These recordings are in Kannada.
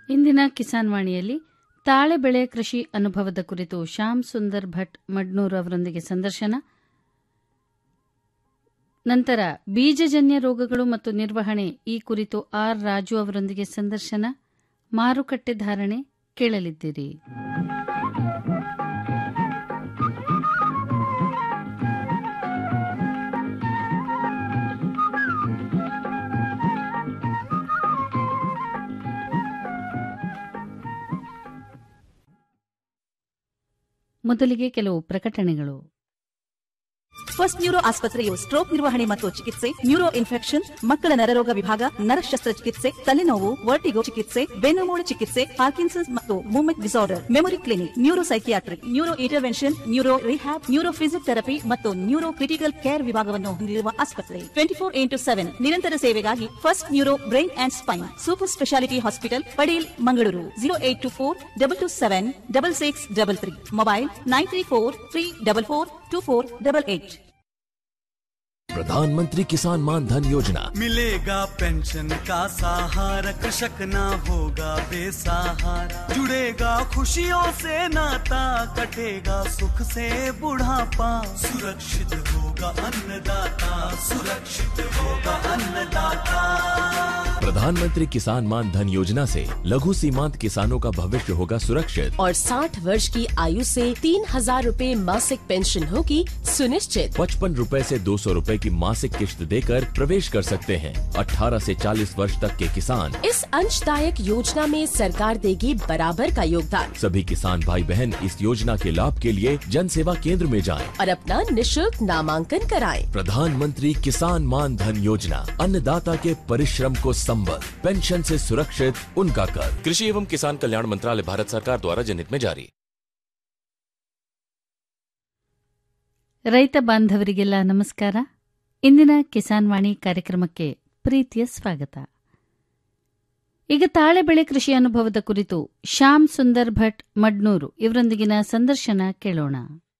ಇಂದಿನ ಕಿಸಾನ್ ವಾಣಿಯಲ್ಲಿ ತಾಳೆ ಬೆಳೆ ಕೃಷಿ ಅನುಭವದ ಕುರಿತು ಶ್ಯಾಮ್ ಸುಂದರ್ ಭಟ್ ಮಡ್ನೂರ್ ಅವರೊಂದಿಗೆ ಸಂದರ್ಶನ ನಂತರ ಬೀಜಜನ್ಯ ರೋಗಗಳು ಮತ್ತು ನಿರ್ವಹಣೆ ಈ ಕುರಿತು ಆರ್ ರಾಜು ಅವರೊಂದಿಗೆ ಸಂದರ್ಶನ ಮಾರುಕಟ್ಟೆ ಧಾರಣೆ ಕೇಳಲಿದ್ದೀರಿ ಮೊದಲಿಗೆ ಕೆಲವು ಪ್ರಕಟಣೆಗಳು ಫಸ್ಟ್ ನ್ಯೂರೋ ಆಸ್ಪತ್ರೆಯು ಸ್ಟ್ರೋಕ್ ನಿರ್ವಹಣೆ ಮತ್ತು ಚಿಕಿತ್ಸೆ ನ್ಯೂರೋ ಇನ್ಫೆಕ್ಷನ್ ಮಕ್ಕಳ ನರರೋಗ ವಿಭಾಗ ನರ ಶಸ್ತ್ರಚಿಕಿತ್ಸೆ ತಲೆನೋವು ವರ್ಟಿಗೋ ಚಿಕಿತ್ಸೆ ಬೆನ್ನುಮೂಳೆ ಚಿಕಿತ್ಸೆ ಪಾರ್ಕಿನ್ಸನ್ಸ್ ಮತ್ತು movement disorder memory clinic neuro psychiatric neuro intervention neuro rehab neuro physiotherapy ಮತ್ತು ನ್ಯೂರೋ ಕ್ರಿಟಿಕಲ್ ಕೇರ್ ವಿಭಾಗವನ್ನು ಹೊಂದಿರುವ ಆಸ್ಪತ್ರೆ ಟ್ವೆಂಟಿ ಫೋರ್ ಇಂಟು ಸೆವೆನ್ ನಿರಂತರ ಸೇವೆಗಾಗಿ first neuro brain and spine super speciality hospital Padil Mangaluru zero eight two four double two seven double six double three mobile nine three four three double four two four double eight प्रधानमंत्री किसान मान धन योजना मिलेगा पेंशन का सहारा कृषक ना होगा बेसहारा जुड़ेगा खुशियों से नाता कटेगा सुख से बुढ़ापा सुरक्षित होगा अन्नदाता सुरक्षित होगा अन्नदाता प्रधानमंत्री किसान मान धन योजना से लघु सीमांत किसानों का भविष्य होगा सुरक्षित और 60 वर्ष की आयु से तीन हजार रूपए मासिक पेंशन होगी सुनिश्चित पचपन रूपए से दो सौ रूपए की मासिक किश्त देकर प्रवेश कर सकते हैं 18 से 40 वर्ष तक के किसान इस अंशदायक योजना में सरकार देगी बराबर का योगदान सभी किसान भाई बहन इस योजना के लाभ के लिए जन सेवा केंद्र में जाएं। और अपना निशुल्क नामांकन कराएं। प्रधानमंत्री किसान मान धन योजना अन्नदाता के परिश्रम को संबल पेंशन से सुरक्षित उनका कर कृषि एवं किसान कल्याण मंत्रालय भारत सरकार द्वारा जनहित में जारी ರೈತ ಬಾಂಧವರಿಗೆಲ್ಲ ನಮಸ್ಕಾರ ಇಂದಿನ ಕಿಸಾನ್ ವಾಣಿ ಕಾರ್ಯಕ್ರಮಕ್ಕೆ ಪ್ರೀತಿಯ ಸ್ವಾಗತ ಈಗ ತಾಳೆ ಬೆಳೆ ಕೃಷಿ ಅನುಭವದ ಕುರಿತು ಶ್ಯಾಮ್ ಸುಂದರ್ ಭಟ್ ಮಡ್ನೂರು ಇವರೊಂದಿಗಿನ ಸಂದರ್ಶನ ಕೇಳೋಣ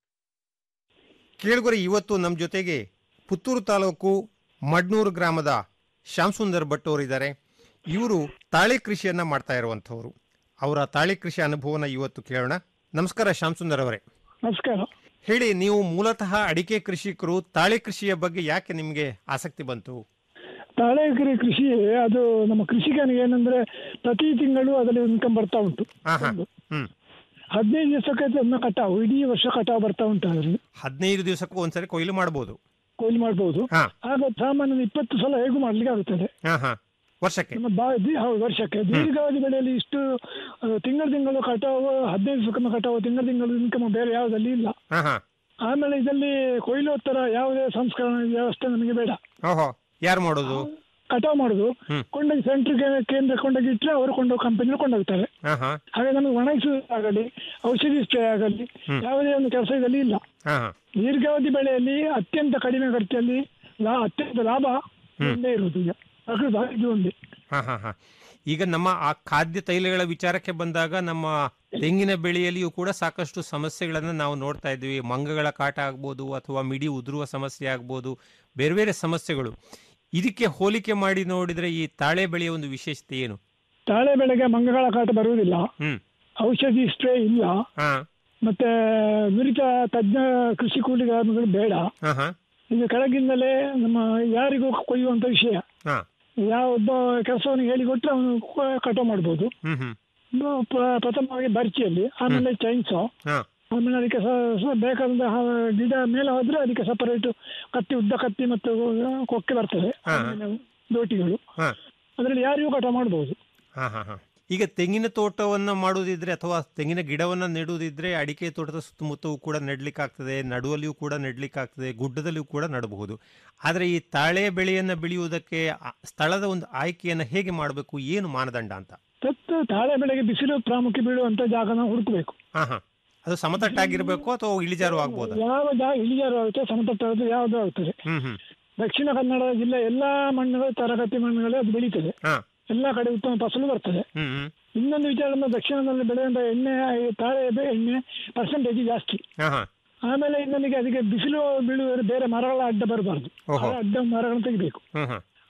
ಕೇಳುಗರೆ ಇವತ್ತು ನಮ್ಮ ಜೊತೆಗೆ ಪುತ್ತೂರು ತಾಲೂಕು ಮಡ್ನೂರು ಗ್ರಾಮದ ಶ್ಯಾಮ್ ಸುಂದರ್ ಭಟ್ ಅವರಿದ್ದಾರೆ ಇವರು ತಾಳೆ ಕೃಷಿಯನ್ನ ಮಾಡ್ತಾ ಇರುವಂಥವ್ರು ಅವರ ತಾಳೆ ಕೃಷಿ ಅನುಭವನ ಇವತ್ತು ಕೇಳೋಣ ನಮಸ್ಕಾರ ಶ್ಯಾಮ್ ಸುಂದರ್ ಅವರೇ ನಮಸ್ಕಾರ ಹೇಳಿ ನೀವು ಮೂಲತಃ ಅಡಿಕೆ ಕೃಷಿಕರು ತಾಳೆ ಕೃಷಿಯ ಬಗ್ಗೆ ಯಾಕೆ ನಿಮಗೆ ಆಸಕ್ತಿ ಬಂತು ತಾಳೆಕೆರೆ ಕೃಷಿ ಅದು ನಮ್ಮ ಕೃಷಿಕನಿಗೆ ಏನಂದ್ರೆ ಪ್ರತಿ ತಿಂಗಳು ಅದರಲ್ಲಿ ಇನ್ಕಮ್ ಬರ್ತಾ ಉಂಟು ಹಾ ಹಾ ಒಂದು. ಹ್ಮ್ ಹದಿನೈದು ದಿವಸಕ್ಕೆ ಒಮ್ಮೆ ಕಟಾವು ಇಡೀ ವರ್ಷ ಕಟಾವು ಬರ್ತಾ ಉಂಟು ಅದರಲ್ಲಿ ಹದಿನೈದು ದಿವಸಕ್ಕೂ ಒಂದ್ಸರಿ ಕೊಯ್ಲು ಮಾಡ್ಬೋದು ಕೊಯ್ಲು ಮಾಡ್ಬೋದು ಹಾ ಆಗ ಸಾಮಾನ್ಯ ಇಪ್ಪತ್ತು ಸಲ ಹೇಗೂ ಮಾಡ್ಲಿಕ್ಕೆ ಆಗುತ್ತದೆ ಹಾ ಹಾ ವರ್ಷಕ್ಕೆ ನಮ್ಮ ಬಾ ದಿ- ಹೌದು ವರ್ಷಕ್ಕೆ ದೀರ್ಘಾವಧಿ ಬೆಳೆಯಲ್ಲಿ ಇಷ್ಟು ತಿಂಗಳು ತಿಂಗಳು ಕಟಾವು ಹದಿನೈದು ದಿವಸಕ್ಕೊಮ್ಮೆ ಕಟಾವು ತಿಂಗಳು ತಿಂಗಳು ಇನ್ಕಮ್ ಬೇರೆ ಯಾವುದಲ್ಲಿ ಇಲ್ಲ ಹಾ ಹಾ ಆಮೇಲೆ ಇದರಲ್ಲಿ ಕೊಯ್ಲೋತ್ತರ ಯಾವುದೇ ಸಂಸ್ಕರಣ ವ್ಯವಸ್ಥೆ ನಮಗೆ ಬೇಡ ಓಹೋ ಯಾರು ಮಾಡೋದು ಕಟಾವು ಮಾಡುದು ಹ್ಮ್. ಕೊಂಡೋಗಿ ಸೆಂಟ್ರ್ ಕೇಂದ್ರ ಕೊಂಡೋಗಿ ಇಟ್ಟರೆ ಅವರು ಕೊಂಡೋಗಿ ಕಂಪನಿ ಕೊಂಡೋಗ್ತಾರೆ ಹಾ ಹಾ ಹಾಗೆ ನಮಗೆ ಒಣಗಿಸುವುದಾಗಲಿ ಔಷಧಿ ಸ್ಪ್ರೇ ಆಗಲಿ ಹ್ಮ್. ಯಾವುದೇ ಒಂದು ಕೆಲಸ ಇದರಲ್ಲಿ ಇಲ್ಲ ಹಾ ಹಾ ದೀರ್ಘಾವಧಿ ಬೆಳೆಯಲ್ಲಿ ಅತ್ಯಂತ ಕಡಿಮೆ ಖರ್ಚಲ್ಲಿ ಲಾ ಅತ್ಯಂತ ಲಾಭ ಒಂದೇ ಇರುವುದು ಈಗ ಪ್ರಕೃತ ಇದು ಒಂದೇ ಹಾ ಹಾ ಹಾ ಈಗ ನಮ್ಮ ಆ ಖಾದ್ಯ ತೈಲಗಳ ವಿಚಾರಕ್ಕೆ ಬಂದಾಗ ನಮ್ಮ ತೆಂಗಿನ ಬೆಳೆಯಲ್ಲಿಯೂ ಕೂಡ ಸಾಕಷ್ಟು ಸಮಸ್ಯೆಗಳನ್ನು ನಾವು ನೋಡ್ತಾ ಇದ್ವಿ ಮಂಗಗಳ ಕಾಟ ಆಗ್ಬೋದು ಅಥವಾ ಮಿಡಿ ಉದುರುವ ಸಮಸ್ಯೆ ಆಗ್ಬೋದು ಬೇರೆ ಬೇರೆ ಸಮಸ್ಯೆಗಳು ಇದಕ್ಕೆ ಹೋಲಿಕೆ ಮಾಡಿ ನೋಡಿದ್ರೆ ಈ ತಾಳೆ ಬೆಳೆಯ ಒಂದು ವಿಶೇಷತೆ ಏನು ತಾಳೆ ಬೆಳೆಗೆ ಮಂಗಗಳ ಕಾಟ ಬರುವುದಿಲ್ಲ ಹ್ಮ್ ಔಷಧಿ ಸ್ಪ್ರೇ ಇಲ್ಲ ಹಾ ಮತ್ತೆ ನುರಿತ ತಜ್ಞ ಕೃಷಿ ಕೂಲಿಗಾರಗಳು ಬೇಡ ಹಾ ಹಾ ಇದು ಕೆಳಗಿಂದಲೇ ನಮ್ಮ ಯಾರಿಗೂ ಕೊಯ್ಯುವಂತ ವಿಷಯ ಹಾ ಯಾವ ಒಬ್ಬ ಕೆಲಸವನ್ನು ಹೇಳಿಕೊಟ್ರೆ ಅವನು ಕಟಾವು ಮಾಡ್ಬೋದು ಹ್ಮ್ ಹ್ಮ್ ಪ್ರ- ಪ್ರಥಮವಾಗಿ ಬರ್ಚಿಯಲ್ಲಿ ಆಮೇಲೆ ಚೈನ್ಸಾ ಹಾ ಆಮೇಲೆ ಅದಕ್ಕೆ ಸ- ಸ- ಬೇಕಾದಂತ ಹ- ಗಿಡ ಮೇಲೆ ಹೋದ್ರೆ ಅದಕ್ಕೆ ಸಪರೇಟ್ ಕತ್ತಿ ಉದ್ದ ಕತ್ತಿ ಮತ್ತು ಕೊಕ್ಕೆ ಬರ್ತದೆ ಹಾ. ಆಮೇಲೆ ದೋಟಿಗಳು ಹಾ ಅದರಲ್ಲಿ ಯಾರಿಗೂ ಕಟಾವು ಮಾಡಬಹುದು ಹಾ ಹಾ ಹಾ ಈಗ ತೆಂಗಿನ ತೋಟವನ್ನ ಮಾಡುವುದಿದ್ರೆ ಅಥವಾ ತೆಂಗಿನ ಗಿಡವನ್ನ ನೆಡುವುದಿದ್ರೆ ಅಡಿಕೆ ತೋಟದ ಸುತ್ತಮುತ್ತವೂ ಕೂಡ ನೆಡ್ಲಿಕ್ಕಾಗ್ತದೆ ನಡುವಲ್ಲಿಯೂ ಕೂಡ ನೆಡ್ಲಿಕ್ಕಾಗ್ತದೆ ಗುಡ್ಡದಲ್ಲಿಯೂ ಕೂಡ ನಡಬಹುದು ಆದರೆ ಈ ತಾಳೆ ಬೆಳೆಯನ್ನ ಬೆಳೆಯುವುದಕ್ಕೆ ಆ ಸ್ಥಳದ ಒಂದು ಆಯ್ಕೆಯನ್ನ ಹೇಗೆ ಮಾಡಬೇಕು ಏನು ಮಾನದಂಡ ಅಂತ ತತ್ತು ತಾಳೆ ಬೆಳೆಗೆ ಬಿಸಿಲು ಪ್ರಾಮುಖ್ಯ ಬೀಳುವಂತ ಜಾಗನ ಹುಡುಕಬೇಕು ಹಾ ಹಾ ಅದು ಸಮತಟ್ಟಾಗಿರ್ಬೇಕು ಅಥವಾ ಇಳಿಜಾರು ಆಗ್ಬೋದಾ ಯಾವ ಜಾಗ ಇಳಿಜಾರು ಆಗುತ್ತೆ ಸಮತಟ್ಟ ಆಗುತ್ತೆ ಯಾವ್ದು ಆಗ್ತದೆ ಹ್ಮ್ ಹ್ಮ್ ದಕ್ಷಿಣ ಕನ್ನಡ ಜಿಲ್ಲೆ ಎಲ್ಲಾ ಮಣ್ಣುಗಳು ತರಗತಿ ಮಣ್ಣುಗಳೇ ಅದು ಬೆಳೀತದೆ ಹಾ ಎಲ್ಲಾ ಕಡೆ ಉತ್ತಮ ಫಸಲು ಬರ್ತದೆ ಹ್ಮ್ ಹ್ಮ್ ಇನ್ನೊಂದು ವಿಚಾರ ಅಂದ್ರೆ ದಕ್ಷಿಣದಲ್ಲಿ ಬೆಳೆಯುವಂತ ಎಣ್ಣೆ ಈ ತಾಳೆ ಬೆ- ಎಣ್ಣೆ ಪರ್ಸೆಂಟೇಜ್ ಜಾಸ್ತಿ ಹಾ ಹಾ ಆಮೇಲೆ ಇನ್ನೊಂದಿಗೆ ಅದಕ್ಕೆ ಬಿಸಿಲು ಬೀಳುವ ಬೇರೆ ಮರಗಳ ಅಡ್ಡ ಬರಬಾರ್ದು ಓಹೋ. ಅಡ್ಡ ಮರಗಳನ್ನು ತೆಗಿಬೇಕು ಹ್ಮ್ ಹ್ಮ್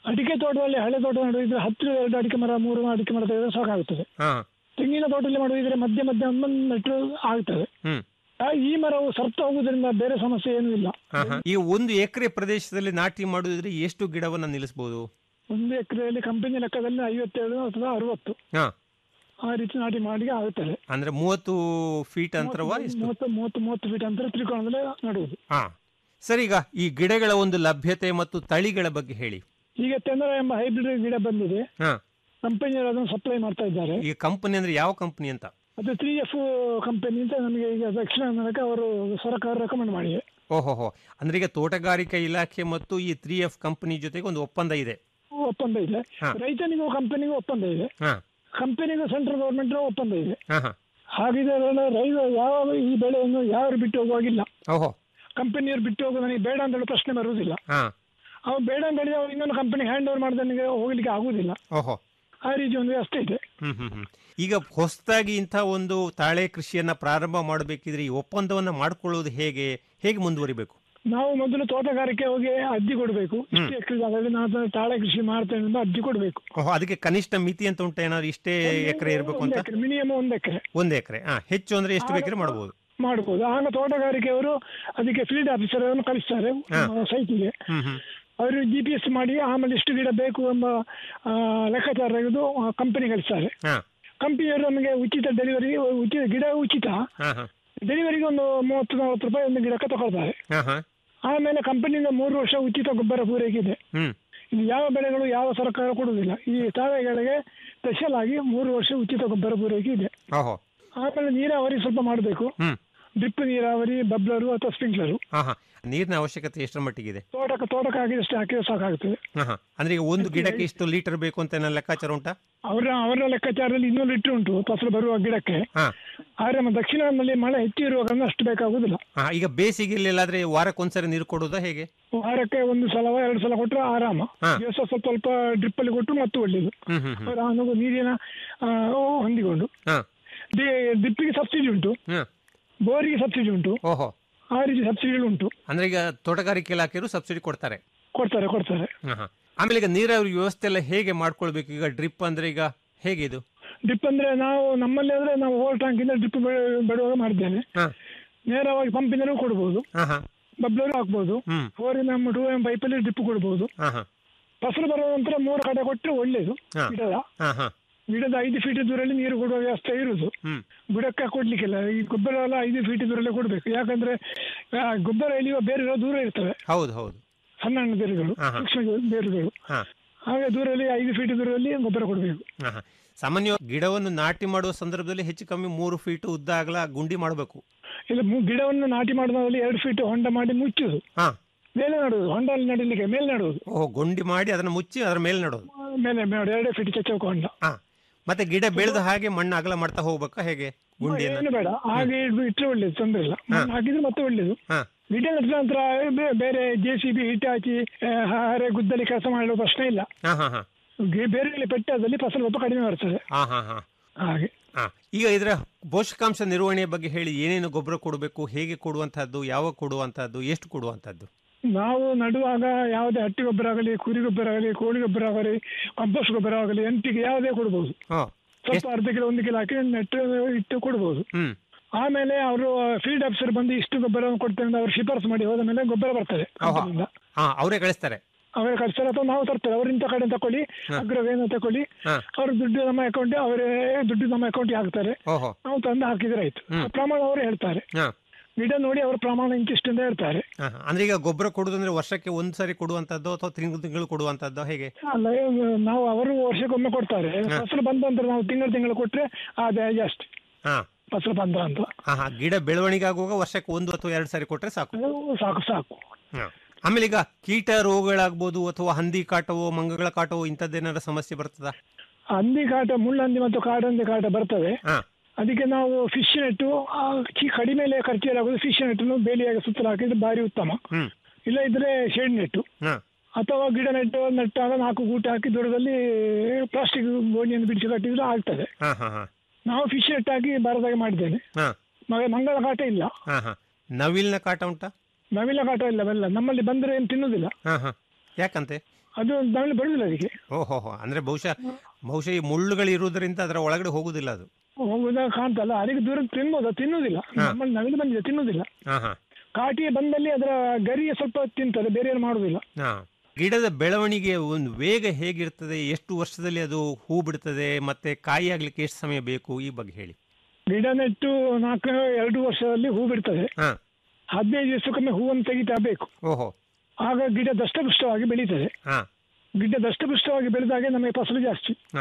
ಅಡಿಕೆ ತೋಟದಲ್ಲಿ ಹಳೆ ತೋಟ ಮಾಡುವುದಿದ್ರೆ ಹತ್ತಿರ ಎರಡು ಅಡಿಕೆ ಮರ ಮೂರು ಅಡಿಕೆ ಮರ ತೆಗೆದ್ರೆ ಸಾಕಾಗುತ್ತದೆ ಹಾ ತೆಂಗಿನ ತೋಟದಲ್ಲಿ ಮಾಡುವುದಿದ್ರೆ ಮಧ್ಯ ಮಧ್ಯ ಒಂದೊಂದು ನೆಟ್ಟು ಆಗ್ತದೆ ಹ್ಮ್ ಆ, ಈ ಮರವು ಸತ್ತು ಹೋಗುವುದರಿಂದ ಬೇರೆ ಸಮಸ್ಯೆ ಏನೂ ಇಲ್ಲ ಹಾ ಹಾ ಈ ಒಂದು ಎಕರೆ ಪ್ರದೇಶದಲ್ಲಿ ನಾಟಿ ಮಾಡುವುದಿದ್ರೆ ಎಷ್ಟು ಗಿಡವನ್ನ ನಿಲ್ಲಿಸಬಹುದು ಒಂದು ಎಕರೆಯಲ್ಲಿ ಕಂಪನಿ ಲೆಕ್ಕದಲ್ಲಿ ಐವತ್ತೇಳು ಅಥವಾ ಅರವತ್ತು ಹಾ ಆ ರೀತಿ ನಾಟಿ ಮಾಡಿ ಆಗುತ್ತದೆ ಅಂದ್ರೆ ಮೂವತ್ತು ಫೀಟ್ ಅಂತರವಾ ಎಷ್ಟು ಮೂವತ್ತು ಮೂವತ್ತು ಮೂವತ್ತು ಫೀಟ್ ಅಂತರ ತ್ರಿಕೋನದಲ್ಲಿ ನಡುವುದು ಹಾ ಸರಿ ಈಗ ಈ ಗಿಡಗಳ ಒಂದು ಲಭ್ಯತೆ ಮತ್ತು ತಳಿಗಳ ಬಗ್ಗೆ ಹೇಳಿ ಈಗ ತೆಂದರ ಎಂಬ ಹೈಬ್ರಿಡ್ ಗಿಡ ಬಂದಿದೆ ಹಾ ಕಂಪನಿಯವರು ಅದನ್ನು ಸಪ್ಲೈ ಮಾಡ್ತಾ ಇದ್ದಾರೆ ಈ ಕಂಪನಿ ಅಂದ್ರೆ ಯಾವ ಕಂಪನಿ ಅಂತ ಅದು ತ್ರೀ ಎಫ್ ಕಂಪನಿ ಅಂತ ನಮಗೆ ಈಗ ದಕ್ಷಿಣ ಕನ್ನಡಕ್ಕೆ ಅವರು ಸರ್ಕಾರ ರೆಕಮೆಂಡ್ ಮಾಡಿದೆ ಓಹೋ ಅಂದ್ರೆ ಈಗ ತೋಟಗಾರಿಕಾ ಇಲಾಖೆ ಮತ್ತು ಈ ತ್ರೀ ಎಫ್ ಕಂಪನಿ ಜೊತೆಗೆ ಒಂದು ಒಪ್ಪಂದ ಇದೆ ಒಪ್ಪಂದ ಇದೆ ಹಾ. ರೈತನಿಗೂ ಕಂಪನಿಗೂ ಒಪ್ಪಂದ ಇದೆ ಹಾ ಕಂಪನಿಗೂ ಸೆಂಟ್ರಲ್ ಗೌರ್ಮೆಂಟ್ ಒಪ್ಪಂದ ಇದೆ ಹಾ ಹಾ ಹಾಗಿದ್ರೆ ರೈತ ಯಾವ ಈ ಬೆಳೆಯನ್ನು ಯಾರು ಬಿಟ್ಟು ಹೋಗುವಾಗಿಲ್ಲ ಓಹೋ ಕಂಪನಿಯವರು ಬಿಟ್ಟು ಹೋಗೋದು ನನಗೆ ಬೇಡ ಅಂತ ಹೇಳೋ ಪ್ರಶ್ನೆ ಬರುವುದಿಲ್ಲ ಹಾ ಅವ್ನು ಬೇಡ ಅಂತ ಹೇಳಿದ್ರೆ ಅವ್ನು ಇನ್ನೊಂದು ಕಂಪನಿ ಹ್ಯಾಂಡ್ ಓವರ್ ಮಾಡಿದನಿಗೆ ಹೋಗ್ಲಿಕ್ಕೆ ಆಗುವುದಿಲ್ಲ ಓಹೋ ಆ ರೀತಿ ಒಂದು ವ್ಯವಸ್ಥೆ ಇದೆ ಹ್ಮ್ ಹ್ಮ್ ಹ್ಮ್ ಈಗ ಹೊಸದಾಗಿ ಇಂಥ ಒಂದು ತಾಳೆ ಕೃಷಿಯನ್ನ ಪ್ರಾರಂಭ ಮಾಡಬೇಕಿದ್ರೆ ಈ ಒಪ್ಪಂದವನ್ನ ಮಾಡ್ಕೊಳ್ಳೋದು ಹೇಗೆ ಹೇಗೆ ಮುಂದುವರಿಬೇಕು ನಾವು ಮೊದಲು ತೋಟಗಾರಿಕೆ ಹೋಗಿ ಅರ್ಜಿ ಕೊಡಬೇಕು ಇಷ್ಟು ಎಕರೆ ಜಾಗದಲ್ಲಿ ನಾನು ತಾಳೆ ಕೃಷಿ ಮಾಡ್ತೇನೆ ಅಂತ ಅರ್ಜಿ ಕೊಡಬೇಕು ಓಹೋ ಅದಕ್ಕೆ ಕನಿಷ್ಠ ಮಿತಿ ಅಂತ ಉಂಟು ಏನಾದ್ರು ಇಷ್ಟೇ ಎಕರೆ ಇರಬೇಕು ಅಂತ ಮಿನಿಮಮ್ ಒಂದು ಎಕರೆ ಒಂದ್ ಎಕರೆ ಹಾ ಹೆಚ್ಚು ಅಂದ್ರೆ ಎಷ್ಟು ಬೇಕಿದ್ರೆ ಮಾಡಬಹುದು ಮಾಡ್ಬೋದು ಆಗ ತೋಟಗಾರಿಕೆಯವರು ಅದಕ್ಕೆ ಫೀಲ್ಡ್ ಆಫೀಸರ್ ಅನ್ನು ಕಳಿಸ್ತಾರೆ ಹಾ. ಸೈಟಿಗೆ ಹ್ಮ್ ಹ್ಮ್ ಅವರು ಜಿ ಪಿ ಎಸ್ ಮಾಡಿ ಆಮೇಲೆ ಇಷ್ಟು ಗಿಡ ಬೇಕು ಎಂಬ ಆ, ಲೆಕ್ಕಾಚಾರ ತೆಗೆದು ಕಂಪನಿ ಕಳಿಸ್ತಾರೆ ಹಾ ಕಂಪನಿಯವರು ನಮಗೆ ಉಚಿತ ಡೆಲಿವರಿ ಉಚಿತ ಗಿಡ ಉಚಿತ ಹಾ ಹಾ ಡೆಲಿವರಿಗೆ ಒಂದು ಮೂವತ್ತು ನಲವತ್ತು ರೂಪಾಯಿ ಒಂದು ಗಿಡಕ್ಕೆ ತಗೊಳ್ತಾರೆ ಹಾ ಹಾ ಆಮೇಲೆ ಕಂಪನಿಯಿಂದ ಮೂರು ವರ್ಷ ಉಚಿತ ಗೊಬ್ಬರ ಪೂರೈಕೆ ಇದೆ ಹ್ಮ್ ಇದು ಯಾವ ಬೆಳೆಗಳು ಯಾವ ಸರ್ಕಾರ ಕೊಡುವುದಿಲ್ಲ ಈ ತಾಳೆಗಳಿಗೆ ಸ್ಪೆಷಲ್ ಆಗಿ ಮೂರು ವರ್ಷ ಉಚಿತ ಗೊಬ್ಬರ ಪೂರೈಕೆ ಇದೆ ಓಹೋ ಆಮೇಲೆ ನೀರಾವರಿ ಸ್ವಲ್ಪ ಮಾಡಬೇಕು ಹ್ಮ್ ಡ್ರಿಪ್ ನೀರಾವರಿ ಬಬ್ಲರು ಅಥವಾ ಸ್ಪ್ರಿಂಕ್ಲರು ಹಾ ಹಾ ನೀರಿನ ಅವಶ್ಯಕತೆ ಎಷ್ಟರ ಮಟ್ಟಿಗಿದೆ ತೋಟಕ್ಕೆ ತೋಟಕ್ಕೆ ಹಾಕಿದಷ್ಟು ಹಾಕಿದ್ರೆ ಸಾಕಾಗ್ತದೆ ಹಾ ಹಾ ಅಂದ್ರೆ ಈಗ ಒಂದು ಗಿಡಕ್ಕೆ ಇಷ್ಟು ಲೀಟರ್ ಬೇಕು ಅಂತ ಏನಾದ್ರು ಲೆಕ್ಕಾಚಾರ ಉಂಟಾ ಅವರ ಅವರ ಲೆಕ್ಕಾಚಾರದಲ್ಲಿ ಇನ್ನೂರು ಲೀಟರ್ ಉಂಟು ಫಸಲು ಬರುವ ಗಿಡಕ್ಕೆ ಹಾ ಆದರೆ ನಮ್ಮ ದಕ್ಷಿಣದಲ್ಲಿ ಮಳೆ ಹೆಚ್ಚು ಇರುವಾಗ ಅಷ್ಟು ಬೇಕಾಗುವುದಿಲ್ಲ ಹಾ ಈಗ ಬೇಸಿಗೆಯಲ್ಲಿ ಎಲ್ಲಾದ್ರೆ ವಾರಕ್ಕೊಂದ್ಸರಿ ನೀರು ಕೊಡೋದಾ ಹೇಗೆ ವಾರಕ್ಕೆ ಒಂದು ಸಲ ಎರಡು ಸಲ ಕೊಟ್ಟರೆ ಆರಾಮ ಹಾ. ದಿವಸ ಸ್ವಲ್ಪ ಸ್ವಲ್ಪ ಡ್ರಿಪ್ ಅಲ್ಲಿ ಕೊಟ್ಟು ಮತ್ತು ಒಳ್ಳೇದು ಹ್ಮ್ ಹ್ಮ್ ಹ್ಮ್ ಅವರ ಅನುಗು ನೀರಿನ ಆ, ಹೊಂದಿಕೊಂಡು ಹಾ ಡ್ರಿಪ್ಪಿಗೆ ಸಬ್ಸಿಡಿ ಉಂಟು ಹ್ಮ್ ಬೋರಿಗೆ ಸಬ್ಸಿಡಿ ಉಂಟು ಓಹೋ ಆ ರೀತಿ ಸಬ್ಸಿಡಿಗಳು ಉಂಟು ಅಂದ್ರೆ ಈಗ ತೋಟಗಾರಿಕೆ ಇಲಾಖೆಯವರು ಸಬ್ಸಿಡಿ ಕೊಡ್ತಾರೆ ಕೊಡ್ತಾರೆ ಕೊಡ್ತಾರೆ ಹಾ, ಹಾ. ಆಮೇಲೆ ಈಗ ನೀರಾವರಿ ವ್ಯವಸ್ಥೆ ಎಲ್ಲ ಹೇಗೆ ಮಾಡ್ಕೊಳ್ಬೇಕು ಈಗ ಡ್ರಿಪ್ ಅಂದ್ರೆ ಈಗ ಹೇಗೆ ಇದು ಡ್ರಿಪ್ ಅಂದ್ರೆ ನಾವು ನಮ್ಮಲ್ಲಿ ಅಂದ್ರೆ ನಾವು ಓವರ್ ಟ್ಯಾಂಕ್ ಇಂದ ಡ್ರಿಪ್ ಬಿಡುವಾಗ ಮಾಡಿದ್ದೇನೆ ಹಾ ನೇರವಾಗಿ ಪಂಪಿಂದಲೂ ಕೊಡ್ಬೋದು ಹಾ ಹಾ ಬಬ್ಲರು ಹಾಕ್ಬೋದು ಹ್ಮ್ ಫೋರ್ ಎಂ ಟೂ ಎಂ ಪೈಪಲ್ಲಿ ಡ್ರಿಪ್ ಕೊಡ್ಬೋದು ಹಾ ಹಾ ಫಸಲು ಬರುವ ನಂತರ ಮೂರು ಕಡೆ ಕೊಟ್ಟರೆ ಒಳ್ಳೇದು ಹಾ. ಗಿಡದ ಹಾ ಹಾ ಗಿಡದ ಐದು ಫೀಟ್ ದೂರಲ್ಲಿ ನೀರು ಕೊಡುವ ವ್ಯವಸ್ಥೆ ಇರುವುದು ಹ್ಮ್ ಬುಡಕ್ಕೆ ಕೊಡ್ಲಿಕ್ಕಿಲ್ಲ ಈ ಗೊಬ್ಬರ ಎಲ್ಲ ಐದು ಫೀಟ್ ದೂರಲ್ಲೇ ಕೊಡಬೇಕು ಯಾಕಂದ್ರೆ ಆ, ಗೊಬ್ಬರ ಎಳೆಯುವ ಬೇರೆಗಳು ದೂರ ಇರ್ತವೆ ಹೌದು ಹೌದು ಸಣ್ಣ ಸಣ್ಣ ಬೇರುಗಳು ಹಾ, ಹಾ. ಸೂಕ್ಷ್ಮ ಬೇರುಗಳು ಹಾ ಹಾಗೆ ದೂರಲ್ಲಿ ಐದು ಫೀಟ್ ದೂರದಲ್ಲಿ ಗೊಬ್ಬರ ಕೊಡಬೇಕು ಹಾ, ಹಾ. ಸಾಮಾನ್ಯವಾಗಿ ಗಿಡವನ್ನು ನಾಟಿ ಮಾಡುವ ಸಂದರ್ಭದಲ್ಲಿ ಹೆಚ್ಚು ಕಮ್ಮಿ ಮೂರು ಫೀಟ್ ಉದ್ದ ಅಗಲ ಗುಂಡಿ ಮಾಡಬೇಕು ಇಲ್ಲ ಮು- ಗಿಡವನ್ನು ನಾಟಿ ಮಾಡಿದಲ್ಲಿ ಎರಡು ಫೀಟ್ ಹೊಂಡ ಮಾಡಿ ಮುಚ್ಚುದು ಹಾ ಮೇಲೆ ನಡುವುದು ಹೊಂಡಲ್ಲಿ ನಡೀಲಿಕ್ಕೆ ಮೇಲೆ ನಡುವುದು ಓಹೋ ಗುಂಡಿ ಮಾಡಿ ಅದನ್ನ ಮುಚ್ಚಿ ಅದರ ಮೇಲೆ ನಡೋದು ಮೇಲೆ ಮೇಲೆ ಎರಡೇ ಫೀಟ್ ಚಚ್ಚೌಕ ಹೊಂಡ ಹಾ ಮತ್ತೆ ಗಿಡ ಬೆಳೆದ ಹಾಗೆ ಮಣ್ಣು ಅಗಲ ಮಾಡ್ತಾ ಹೋಗ್ಬೇಕಾ ಹೇಗೆ ಗುಂಡಿಯನ್ನ ಏನು ಬೇಡ ಹಾಗೆ ಇಟ್ಟು ಇಟ್ಟರೆ ಒಳ್ಳೇದು ತೊಂದರೆ ಇಲ್ಲ ಮಣ್ಣು ಹಾಕಿದ್ರೆ ಮತ್ತೆ ಒಳ್ಳೇದು ಹಾ ಗಿಡ ನೆಟ್ಟ ನಂತರ ಬೇ- ಬೇರೆ ಜೆ ಸಿ ಬಿ ಹಿಟ್ಟಾಚಿ ಆ, ಹಾರೆ ಗುದ್ದಲಿ ಕೆಲಸ ಮಾಡುವ ಪ್ರಶ್ನೆ ಇಲ್ಲ ಹಾ ಹಾ ಹಾ ಗಿ- ಬೇರೆ ಪೆಟ್ಟದಲ್ಲಿ ಫಸಲು ಸ್ವಲ್ಪ ಕಡಿಮೆ ಬರ್ತದೆ ಹಾ ಹಾ ಹಾ ಹಾಗೆ ಹಾ ಈಗ ಇದರ ಪೋಷಕಾಂಶ ನಿರ್ವಹಣೆಯ ಬಗ್ಗೆ ಹೇಳಿ ಏನೇನು ಗೊಬ್ಬರ ಕೊಡಬೇಕು ಹೇಗೆ ಕೊಡುವಂತಹದ್ದು ಯಾವಾಗ ಕೊಡುವಂತಹದ್ದು ಎಷ್ಟು ಕೊಡುವಂತಹದ್ದು ನಾವು ನಡುವಾಗ ಯಾವುದೇ ಹಟ್ಟಿ ಗೊಬ್ಬರ ಆಗಲಿ ಕುರಿ ಗೊಬ್ಬರ ಆಗಲಿ ಕೋಳಿ ಗೊಬ್ಬರ ಆಗಲಿ ಕಂಪೋಸ್ಟ್ ಗೊಬ್ಬರ ಆಗಲಿ ಎಂಟಿಗೆ ಯಾವುದೇ ಕೊಡ್ಬೋದು ಹಾ ಸ್ವಲ್ಪ ಅರ್ಧ ಕಿಲೋ ಒಂದು ಕಿಲೋ ಹಾಕಿ ನೆಟ್ಟು ಇಟ್ಟು ಕೊಡ್ಬೋದು ಹ್ಮ್ ಆಮೇಲೆ ಅವರು ಫೀಲ್ಡ್ ಆಫೀಸರ್ ಬಂದು ಇಷ್ಟು ಗೊಬ್ಬರ ಕೊಡ್ತೇವೆ ಅಂತ ಅವರು ಶಿಫಾರಸು ಮಾಡಿ ಹೋದ ಮೇಲೆ ಗೊಬ್ಬರ ಬರ್ತದೆ ಓಹೋ. ಕಂಪನಿಯಿಂದ. ಹಾ ಅವರೇ ಕಳಿಸ್ತಾರೆ ಅವರ ಕಳಿಸ್ತಾರೆ ಅಥವಾ ನಾವು ತರ್ತೇವೆ ಅವ್ರು ಇಂಥ ಕಡೆ ತಕೊಳ್ಳಿ ಅಗ್ರವೇನ ತಕೊಳ್ಳಿ ಹಾ ಅವ್ರ ದುಡ್ಡು ನಮ್ಮ ಅಕೌಂಟ್ ಅವರೇ ದುಡ್ಡು ನಮ್ಮ ಅಕೌಂಟ್ಗೆ ಹಾಕ್ತಾರೆ ಓಹೋ ನಾವು ತಂದು ಹಾಕಿದ್ರೆ ಆಯ್ತು ಆ ಪ್ರಮಾಣ ಅವರು ಹೇಳ್ತಾರೆ ಹಾ ಗಿಡ ನೋಡಿ ಅವರ ಪ್ರಮಾಣ ಇಂತಿಷ್ಟು ಅಂತ ಹೇಳ್ತಾರೆ ಹಾ, ಹಾ. ಅಂದ್ರೆ ಈಗ ಗೊಬ್ಬರ ಕೊಡುದಂದ್ರೆ ವರ್ಷಕ್ಕೆ ಒಂದ್ ಸರಿ ಕೊಡುವಂತದ್ದು ಅಥವಾ ತಿಂಗಳು ತಿಂಗಳು ಕೊಡುವಂತದ್ದು ಹೇಗೆ ಅಲ್ಲ ಇವಾಗ ನಾವು ಅವರು ವರ್ಷಕ್ಕೊಮ್ಮೆ ಕೊಡ್ತಾರೆ ಫಸಲು ಬಂದ ನಂತರ ನಾವು ತಿಂಗಳು ತಿಂಗಳು ಕೊಟ್ರೆ ಆದಾಯ ಜಾಸ್ತಿ ಹಾ ಫಸಲು ಬಂದ ಅಂತ ಹಾ ಹಾ ಗಿಡ ಬೆಳವಣಿಗೆ ಆಗುವಾಗ ವರ್ಷಕ್ಕೆ ಒಂದು ಅಥವಾ ಎರಡು ಸಾರಿ ಕೊಟ್ರೆ ಸಾಕು ಅದು ಸಾಕು ಸಾಕು ಹಾ. ಆಮೇಲೆ ಈಗ ಕೀಟ ರೋಗಗಳಾಗ್ಬೋದು ಅಥವಾ ಹಂದಿ ಕಾಟವೋ ಮಂಗಗಳ ಕಾಟವೋ ಇಂಥದ್ದೇನಾದ್ರು ಸಮಸ್ಯೆ ಬರ್ತದಾ ಹಂದಿ ಕಾಟ ಮುಳ್ಳಂದಿ ಮತ್ತು ಕಾಡಂದಿ ಕಾಟ ಬರ್ತವೆ ಹಾ ಅದಕ್ಕೆ ನಾವು ಫಿಶ್ ನೆಟ್ಟು ಆ ಚಿ- ಕಡಿಮೆ ಖರ್ಚಲ್ಲಿ ಆಗೋದು ಫಿಶ್ ನೆಟ್ಟನ್ನು ಬೇಲಿಯಾಗಿ ಸುತ್ತಲು ಹಾಕಿದ್ರೆ ಭಾರಿ ಉತ್ತಮ ಹ್ಮ್ ಇಲ್ಲ ಇದ್ರೆ ಶೇಡ್ ನೆಟ್ಟು ಹಾ ಅಥವಾ ಗಿಡ ನೆಟ್ಟು ನೆಟ್ಟಾಗ ನಾಲ್ಕು ಗೂಟ ಹಾಕಿ ದೂರದಲ್ಲಿ ಪ್ಲಾಸ್ಟಿಕ್ ಗೋಣಿಯನ್ನು ಬಿಡಿಸಿ ಕಟ್ಟಿದ್ರೆ ಆಗ್ತದೆ ಹಾ ಹಾ ಹಾ ನಾವು ಫಿಶ್ ನೆಟ್ ಹಾಕಿ ಬಾರದಾಗೆ ಮಾಡಿದ್ದೇನೆ ಹಾ ಮಗ ಮಂಗಳ ಕಾಟ ಇಲ್ಲ ಹಾ ಹಾ ನವಿಲಿನ ಕಾಟ ಉಂಟಾ ನವಿಲ ಕಾಟ ಇಲ್ಲ ಬೆಲ್ಲ ನಮ್ಮಲ್ಲಿ ಬಂದರೆ ಏನು ತಿನ್ನುವುದಿಲ್ಲ ಹಾ ಹಾ ಯಾಕಂತೆ ಅದು ನಮಗೆ ಬರುದಿಲ್ಲ ಅದಕ್ಕೆ ಓಹೋ ಹೋ ಅಂದ್ರೆ ಬಹುಶಃ ಬಹುಶಃ ಈ ಮುಳ್ಳುಗಳು ಇರುವುದರಿಂದ ಅದರ ಒಳಗಡೆ ಹೋಗುದಿಲ್ಲ ಅದು ಹೋಗುದಾಗ ಕಾಣ್ತಲ್ಲ ಅದಕ್ಕೆ ದೂರ ತಿನ್ಬೋದು ಅದು ತಿನ್ನುವುದಿಲ್ಲ ನಮ್ಮಲ್ಲಿ ನವಿಲು ಬಂದಿದೆ ತಿನ್ನುವುದಿಲ್ಲ ಹಾ ಹಾ ಕಾಟಿ ಬಂದಲ್ಲಿ ಅದರ ಗರಿಯ ಸ್ವಲ್ಪ ತಿಂತದೆ ಬೇರೆ ಏನು ಮಾಡುವುದಿಲ್ಲ ಹಾ ಗಿಡದ ಬೆಳವಣಿಗೆ ಒಂದು ವೇಗ ಹೇಗಿರ್ತದೆ ಎಷ್ಟು ವರ್ಷದಲ್ಲಿ ಅದು ಹೂ ಬಿಡ್ತದೆ ಮತ್ತೆ ಕಾಯಿ ಆಗ್ಲಿಕ್ಕೆ ಎಷ್ಟು ಸಮಯ ಬೇಕು ಈ ಬಗ್ಗೆ ಹೇಳಿ ಗಿಡ ನೆಟ್ಟು ನಾಲ್ಕು ಎರಡು ವರ್ಷದಲ್ಲಿ ಹೂ ಬಿಡ್ತದೆ ಹಾ ಹದಿನೈದು ದಿವಸಕ್ಕೊಮ್ಮೆ ಹೂವನ್ನು ತೆಗಿತಾ ಬೇಕು ಓಹೋ ಆಗ ಗಿಡ ದಷ್ಟಪುಷ್ಟವಾಗಿ ಬೆಳೀತದೆ ಹಾ ಗಿಡ ದಷ್ಟಪುಷ್ಟವಾಗಿ ಬೆಳೆದಾಗೆ ನಮಗೆ ಫಸಲು ಜಾಸ್ತಿ ಹಾ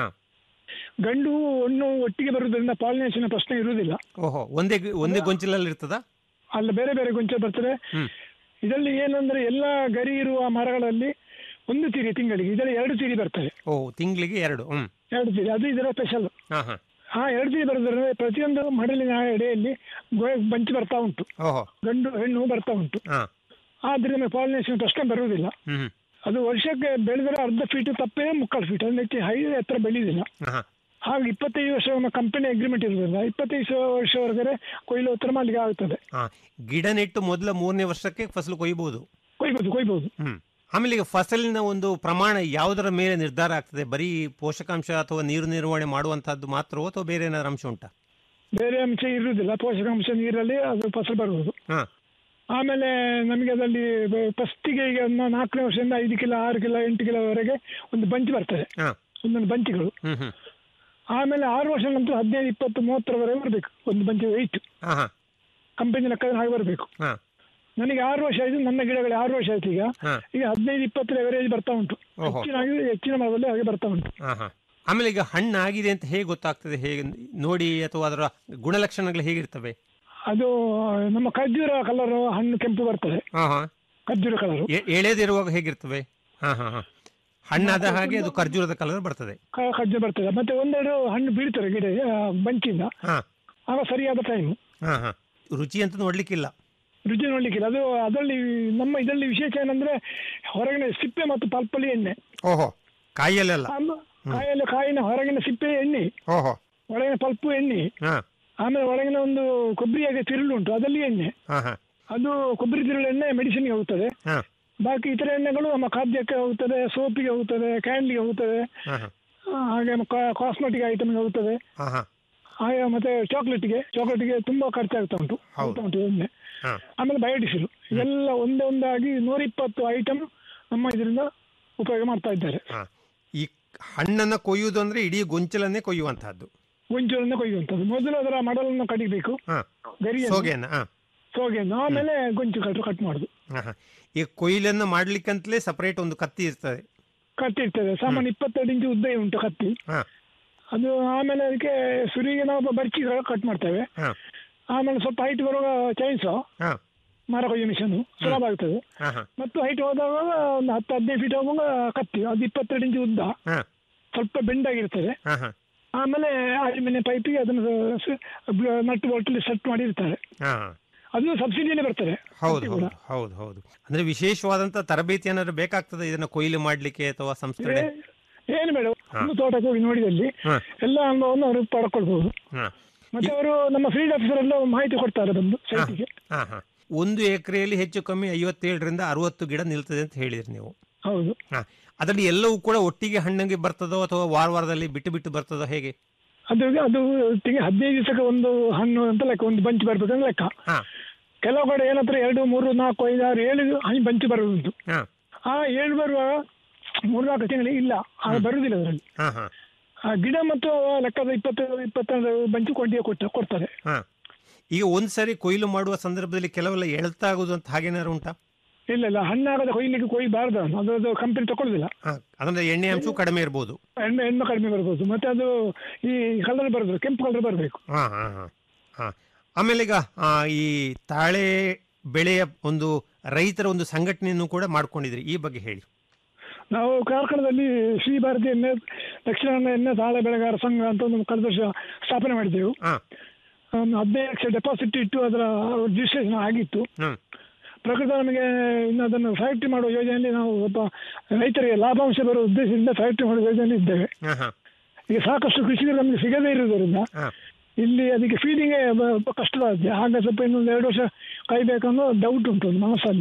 ಗಂಡು ಹಣ್ಣು ಒಟ್ಟಿಗೆ ಬರುವುದರಿಂದ ಪಾಲಿನೇಷನ್ ಪ್ರಶ್ನೆ ಇರುವುದಿಲ್ಲ ಓಹೋ ಒಂದೇ ಗಿ- ಒಂದೇ ಗೊಂಚಲಲ್ಲಿ ಇರ್ತದ ಅಲ್ಲ ಬೇರೆ ಬೇರೆ ಗೊಂಚಲು ಬರ್ತದೆ ಹ್ಮ್ ಇದರಲ್ಲಿ ಏನಂದ್ರೆ ಎಲ್ಲ ಗರಿ ಇರುವ ಮರಗಳಲ್ಲಿ ಒಂದು ತಿರಿ ತಿಂಗಳಿಗೆ ಇದರಲ್ಲಿ ಎರಡು ತಿರಿ ಬರ್ತದೆ ಓ ತಿಂಗಳಿಗೆ ಎರಡು ಹ್ಮ್ ಎರಡು ತಿರಿ ಅದು ಇದರ ಸ್ಪೆಷಲ್ ಹಾ ಹಾ ಆ ಎರಡು ತಿರಿ ಬರೋದ್ರಿಂದ ಪ್ರತಿಯೊಂದು ಮಡಲಿನ ಎಡೆಯಲ್ಲಿ ಗೊ- ಬಂಚು ಬರ್ತಾ ಉಂಟು ಓಹೋ ಗಂಡು ಹೆಣ್ಣು ಬರ್ತಾ ಉಂಟು ಹಾ ಆದ್ರಿಂದ ಪಾಲಿನೇಷನ್ ಪ್ರಶ್ನೆ ಬರುವುದಿಲ್ಲ ಹ್ಮ್ ಹ್ಮ್. ಅದು ವರ್ಷಕ್ಕೆ ಬೆಳೆದರೆ ಅರ್ಧ ಫೀಟ್ ತಪ್ಪೇ ಮುಕ್ಕಾಲು ಫೀಟ್ ಅಂದ್ರೆ ಹೆಚ್ಚು ಹೈ ಎತ್ತರ ಬೆಳೆಯುವುದಿಲ್ಲ ಹಾ ಹಾ ಹಾಗೆ ಇಪ್ಪತ್ತೈದು ವರ್ಷ ನಮ್ಮ ಕಂಪನಿ ಅಗ್ರಿಮೆಂಟ್ ಇರುವುದಿಲ್ಲ ಇಪ್ಪತ್ತೈದು ವರ್ಷವರೆಗೆ ಕೊಯ್ಲು ಉತ್ತರ ಮಾಡಲಿಕ್ಕೆ ಆಗುತ್ತದೆ ಹಾ ಗಿಡ ನೆಟ್ಟು ಮೊದಲ ಮೂರನೇ ವರ್ಷಕ್ಕೆ ಫಸಲು ಕೊಯ್ಬಹುದು ಕೊಯ್ಬೋದು ಕೊಯ್ಬೋದು ಹ್ಮ್ ಆಮೇಲೆ ಈಗ ಫಸಲಿನ ಒಂದು ಪ್ರಮಾಣ ಯಾವುದರ ಮೇಲೆ ನಿರ್ಧಾರ ಆಗ್ತದೆ ಬರೀ ಪೋಷಕಾಂಶ ಅಥವಾ ನೀರು ನಿರ್ವಹಣೆ ಮಾಡುವಂತಹದ್ದು ಮಾತ್ರವೋ ಅಥವಾ ಬೇರೆ ಏನಾದ್ರು ಅಂಶ ಉಂಟಾ ಬೇರೆ ಅಂಶ ಇರುವುದಿಲ್ಲ ಪೋಷಕಾಂಶ ನೀರಲ್ಲಿ ಅದು ಫಸಲು ಬರುವುದು ಹಾ ಆಮೇಲೆ ನಮಗೆ ಅದರಲ್ಲಿ ಫಸ್ಟಿಗೆ ಈಗ ಒಂದು ನಾಲ್ಕನೇ ವರ್ಷದಿಂದ ಐದು ಕಿಲೋ ಆರು ಕಿಲೋ ಎಂಟು ಕಿಲೋವರೆಗೆ ಒಂದು ಬಂಚ್ ಬರ್ತದೆ ಹಾ ಒಂದೊಂದು ಬಂಚಿಗಳು ಹ್ಮ್ ಹ್ಮ್ ಆಮೇಲೆ ಆರು ವರ್ಷ ನಂತರ ಹದಿನೈದು ಇಪ್ಪತ್ತು ಮೂವತ್ತರವರೆಗೆ ಬರಬೇಕು ಒಂದು ಬಂಚ್ ವೆಯ್ಟ್ ಹಾ ಹಾ ಕಂಪನಿ ಲೆಕ್ಕ ಹಾಗೆ ಬರಬೇಕು ಹಾ ನನಗೆ ಆರು ವರ್ಷ ಆಯ್ತು ನನ್ನ ಗಿಡಗಳು ಆರು ವರ್ಷ ಆಯ್ತು ಈಗ ಹಾ ಈಗ ಹದಿನೈದು ಇಪ್ಪತ್ತರ ಎವರೇಜ್ ಬರ್ತಾ ಉಂಟು ಓಹೋ. ಹೆಚ್ಚಿನ ಹೆಚ್ಚಿನ ಮರದಲ್ಲಿ ಹಾಗೆ ಬರ್ತಾ ಉಂಟು ಹಾ ಹಾ ಆಮೇಲೆ ಈಗ ಹಣ್ಣು ಆಗಿದೆ ಅಂತ ಹೇಗೆ ಗೊತ್ತಾಗ್ತದೆ ಹೇಗೆ ನೋಡಿ ಅಥವಾ ಅದರ ಗುಣಲಕ್ಷಣಗಳು ಹೇಗಿರ್ತವೆ ಅದು ನಮ್ಮ ಖರ್ಜೂರ ಕಲರ್ ಹಣ್ಣು ಕೆಂಪು ಬರ್ತದೆ ಹಾ ಹಾ ಖರ್ಜೂರ ಕಲರ್ ಎ- ಎಳೆದಿರುವಾಗ ಹೇಗಿರ್ತವೆ ಹಾ ಹಾ ಹಾ ಹಣ್ಣಾದ ಹಾಗೆ ಅದು ಖರ್ಜೂರದ ಕಲರ್ ಬರ್ತದೆ ಖರ್ಜೂರ ಬರ್ತದೆ ಮತ್ತೆ ಒಂದೆರಡು ಹಣ್ಣು ಬೀಳ್ತಾರೆ ಗಿಡ ಆ, ಬಂಚಿಂದ ಹಾ ಆಗ ಸರಿಯಾದ ಟೈಮ್ ಹಾ ಹಾ ರುಚಿ ಅಂತ ನೋಡ್ಲಿಕ್ಕಿಲ್ಲ ರುಚಿ ನೋಡ್ಲಿಕ್ಕಿಲ್ಲ ಅದು ಅದರಲ್ಲಿ ನಮ್ಮ ಇದರಲ್ಲಿ ವಿಶೇಷ ಏನಂದ್ರೆ ಹೊರಗಿನ ಸಿಪ್ಪೆ ಮತ್ತು ಪಲ್ಪಲಿ ಎಣ್ಣೆ ಓಹೋ ಕಾಯಿಯಲ್ಲೆಲ್ಲ ಆಮ- ಕಾಯಲ್ಲಿ ಕಾಯಿನ ಹೊರಗಿನ ಸಿಪ್ಪೆ ಎಣ್ಣೆ ಓಹೋ ಒಳಗಿನ ಪಲ್ಪು ಎಣ್ಣೆ ಹಾ ಆಮೇಲೆ ಒಳಗಿನ ಒಂದು ಕೊಬ್ಬರಿಯಾಗಿ ತಿರುಳು ಉಂಟು ಅದರಲ್ಲಿ ಎಣ್ಣೆ ಹಾ ಹಾ ಅದು ಕೊಬ್ಬರಿ ತಿರುಳು ಎಣ್ಣೆ ಮೆಡಿಸಿನ್ಗೆ ಹೋಗ್ತದೆ ಹಾ ಬಾಕಿ ಇತರ ಎಣ್ಣೆಗಳು ನಮ್ಮ ಖಾದ್ಯಕ್ಕೆ ಹೋಗ್ತದೆ ಸೋಪಿಗೆ ಹೋಗ್ತದೆ ಕ್ಯಾಂಡ್ಲಿಗೆ ಹೋಗ್ತದೆ ಹಾ ಹಾ ಆ, ಹಾಗೆ ಕಾಸ್ಮೆಟಿಕ್ ಐಟಮ್ಗೆ ಹೋಗ್ತದೆ ಹಾ ಹಾ ಹಾಗೆ ಮತ್ತೆ ಚಾಕ್ಲೇಟ್ಗೆ ಚಾಕ್ಲೇಟ್ಗೆ ತುಂಬಾ ಖರ್ಚಾಗ್ತಾ ಉಂಟು ಹೌದು. ಹೋಗ್ತಾ ಉಂಟು ಎಣ್ಣೆ ಹಾ ಆಮೇಲೆ ಬಯೋಡಿಸಿಲ್ ಇವೆಲ್ಲ ಒಂದೇ ಒಂದಾಗಿ ನೂರ ಇಪ್ಪತ್ತು ಐಟಮ್ ನಮ್ಮ ಇದರಿಂದ ಉಪಯೋಗ ಮಾಡ್ತಾ ಇದ್ದಾರೆ ಹಾ ಈ ಹಣ್ಣನ್ನ ಕೊಯ್ಯುವುದು ಅಂದ್ರೆ ಇಡೀ ಗೊಂಚಲನ್ನೇ ಕೊಯ್ಯುವಂತಹದ್ದು ಗೊಂಚಲನ್ನ ಕೊಯ್ಯುವಂಥದ್ದು ಮೊದಲು ಅದರ ಮಡಲನ್ನು ಕಡಿಬೇಕು ಹಾ ಗರಿಯನ್ನು ಸೋಗೆಯನ್ನ ಹಾ ಸೋಗೆಯನ್ನು ಆಮೇಲೆ ಗೊಂಚು ಕಟ್ ಕಟ್ ಮಾಡುದು ಹಾ ಹಾ ಈ ಕೊಯ್ಲನ್ನ ಮಾಡ್ಲಿಕ್ಕಂತಲೇ ಸಪರೇಟ್ ಒಂದು ಕತ್ತಿ ಇರ್ತದೆ ಕತ್ತಿ ಇರ್ತದೆ ಸಾಮಾನ್ಯ ಇಪ್ಪತ್ತೆರಡು ಇಂಚು ಉದ್ದ ಉಂಟು ಕತ್ತಿ ಹಾ ಅದು ಆಮೇಲೆ ಅದಕ್ಕೆ ಸುರಿಗೆ ನಾವು ಬರ್ಚಿ ಕಟ್ ಮಾಡ್ತೇವೆ ಹಾ ಆಮೇಲೆ ಸ್ವಲ್ಪ ಹೈಟ್ ಬರುವಾಗ ಚೈನ್ಸ ಹಾ ಮರ ಕೊಯ್ಯೋ ಮಿಷನ್ ಸುಲಭ ಆಗ್ತದೆ ಹಾ ಹಾ ಮತ್ತು ಹೈಟ್ ಹೋದಾಗ ಒಂದು ಹತ್ತು ಹದಿನೈದು ಫೀಟ್ ಹೋಗುವಾಗ ಕತ್ತಿ ಅದು ಇಪ್ಪತ್ತೆರಡು ಇಂಚು ಉದ್ದ ಹಾ ಸ್ವಲ್ಪ ಬೆಂಡಾಗಿರ್ತದೆ ಹಾ ಹಾ ಆಮೇಲೆ ಅಲ್ಯೂಮಿನಿಯಂ ಪೈಪಿಗೆ ಅದನ್ನು ಸ- ಬ- ನಟ್ಟು ಬೋಲ್ಟಲ್ಲಿ ಸೆಟ್ ಮಾಡಿರ್ತಾರೆ ಹಾ ಅದು ಸಬ್ಸಿಡಿಯಲ್ಲಿ ಬರ್ತದೆ ಹೌದು ಕತ್ತಿ ಹೌದು ಕೂಡ. ಹೌದು ಹೌದು ಅಂದ್ರೆ ವಿಶೇಷವಾದಂತ ತರಬೇತಿ ಏನಾದ್ರು ಬೇಕಾಗ್ತದೆ ಇದನ್ನ ಕೊಯ್ಲು ಮಾಡ್ಲಿಕ್ಕೆ ಅಥವಾ ಸಂಸ್ಕರಣೆ ಏ- ಏನು ಬೇಡ ಒಂದು ತೋಟಕ್ಕೆ ಹೋಗಿ ನೋಡಿದಲ್ಲಿ ಹಾ ಎಲ್ಲ ಅನುಭವವನ್ನು ಅವರು ಪಡ್ಕೊಳ್ಬಹುದು ಹಾ ಮತ್ತೆ ಅವರು ನಮ್ಮ ಫೀಲ್ಡ್ ಆಫೀಸರ್ ಎಲ್ಲ ಮಾಹಿತಿ ಕೊಡ್ತಾರೆ ಬಂದು ಸೈಟಿಗೆ ಹಾ ಹಾ ಒಂದು ಎಕರೆಯಲ್ಲಿ ಹೆಚ್ಚು ಕಮ್ಮಿ ಐವತ್ತೇಳರಿಂದ ಅರವತ್ತು ಗಿಡ ನಿಲ್ತದೆ ಅಂತ ಹೇಳಿದ್ರಿ ನೀವು ಹೌದು ಹಾ ಅದರಲ್ಲಿ ಎಲ್ಲವೂ ಕೂಡ ಒಟ್ಟಿಗೆ ಹಣ್ಣಿಗೆ ಬರ್ತದೋ ಅಥವಾ ವಾರ ವಾರದಲ್ಲಿ ಬಿಟ್ಟು ಬಿಟ್ಟು ಬರ್ತದೋ ಹೇಗೆ ಅದು ಅದು ತಿಂಗಳು ಹದಿನೈದು ದಿವಸಕ್ಕೆ ಒಂದು ಹಣ್ಣು ಅಂತ ಲೆಕ್ಕ ಒಂದು ಬಂಚ್ ಬರ್ಬೇಕಂತ ಲೆಕ್ಕ ಹಾ ಕೆಲವು ಕಡೆ ಏನತ್ರ ಎರಡು ಮೂರು ನಾಲ್ಕು ಐದು ಆರು ಏಳು ಹಣ್ಣು ಬಂಚ್ ಬರುವುದುಂಟು ಹಾ ಆ ಏಳು ಬರುವ ಮೂರ್ನಾಲ್ಕು ತಿಂಗಳಿಗೆ ಇಲ್ಲ ಆಗ ಬರುವುದಿಲ್ಲ ಅದರಲ್ಲಿ ಹಾ ಹಾ ಆ ಗಿಡ ಮತ್ತು ಲೆಕ್ಕದ ಇಪ್ಪತ್ತು ಇಪ್ಪತ್ತೆರಡು ಬಂಚು ಕೊಂಡಿಗೆ ಕೊಟ್ಟ ಕೊಡ್ತಾರೆ ಹಾ ಈಗ ಒಂದ್ ಸರಿ ಕೊಯ್ಲು ಮಾಡುವ ಸಂದರ್ಭದಲ್ಲಿ ಕೆಲವೆಲ್ಲ ಎಳ್ತಾ ಆಗುದು ಅಂತ ಹಾಗೇನಾದ್ರು ಉಂಟಾ ಇಲ್ಲ ಇಲ್ಲ ಹಣ್ಣಾಗದ ಕೊಯ್ಲಿಕ್ಕೆ ಕೊಯ್ಬಾರ್ದು ಅದು. ಅದು ಅದು ಕಂಪನಿ ತಗೊಳ್ಳುದಿಲ್ಲ ಹಾ ಅಂದ್ರೆ ಎಣ್ಣೆ ಅಂಶವೂ ಕಡಿಮೆ ಇರ್ಬೋದು ಎಣ್ಣೆ ಎಣ್ಣೆ ಕಡಿಮೆ ಬರ್ಬೋದು ಮತ್ತೆ ಅದು ಈ ಕಲರ್ ಬರೋದು ಕೆಂಪು ಕಲರ್ ಬರಬೇಕು ಹಾ ಹಾ ಹಾ ಹಾ ಆಮೇಲೆ ಈಗ ಆ, ಈ ತಾಳೆ ಬೆಳೆಯ ಒಂದು ರೈತರ ಒಂದು ಸಂಘಟನೆಯನ್ನು ಕೂಡ ಮಾಡ್ಕೊಂಡಿದ್ರಿ ಈ ಬಗ್ಗೆ ಹೇಳಿ ನಾವು ಕಾರ್ಕಳದಲ್ಲಿ ಶ್ರೀ ಭಾರತಿ ಎಣ್ಣೆ ದಕ್ಷಿಣ ಎಣ್ಣೆ ತಾಳೆ ಬೆಳೆಗಾರ ಸಂಘ ಅಂತ ಒಂದು ಕಳೆದ ವರ್ಷ ಸ್ಥಾಪನೆ ಮಾಡಿದ್ದೆವು ಹಾ ಒಂದು ಹದಿನೈದು ಲಕ್ಷ ಡೆಪಾಸಿಟ್ ಇಟ್ಟು ಅದರ ರಿಜಿಸ್ಟ್ರೇಷನ್ ಆಗಿತ್ತು ಹ್ಮ್ ಪ್ರಕೃತ ನಮಗೆ ಇನ್ನು ಅದನ್ನು ಫ್ಯಾಕ್ಟ್ರಿ ಮಾಡುವ ಯೋಜನೆಯಲ್ಲಿ ನಾವು ಒಬ್ಬ ರೈತರಿಗೆ ಲಾಭಾಂಶ ಬರುವ ಉದ್ದೇಶದಿಂದ ಫ್ಯಾಕ್ಟ್ರಿ ಮಾಡುವ ಯೋಜನೆಯಲ್ಲಿ ಇದ್ದೇವೆ ಹಾ ಹಾ ಈಗ ಸಾಕಷ್ಟು ಕೃಷಿಕರು ನಮಗೆ ಸಿಗದೇ ಇರುವುದರಿಂದ ಹಾ ಇಲ್ಲಿ ಅದಕ್ಕೆ ಫೀಡಿಂಗ್ ಕಷ್ಟವಾಗಿದೆ ಆಗ ಸ್ವಲ್ಪ ಇನ್ನೊಂದು ಎರಡು ವರ್ಷ ಕಾಯ್ಬೇಕನ್ನೋ ಡೌಟ್ ಉಂಟು ಒಂದು ಮನಸ್ಸಲ್ಲಿ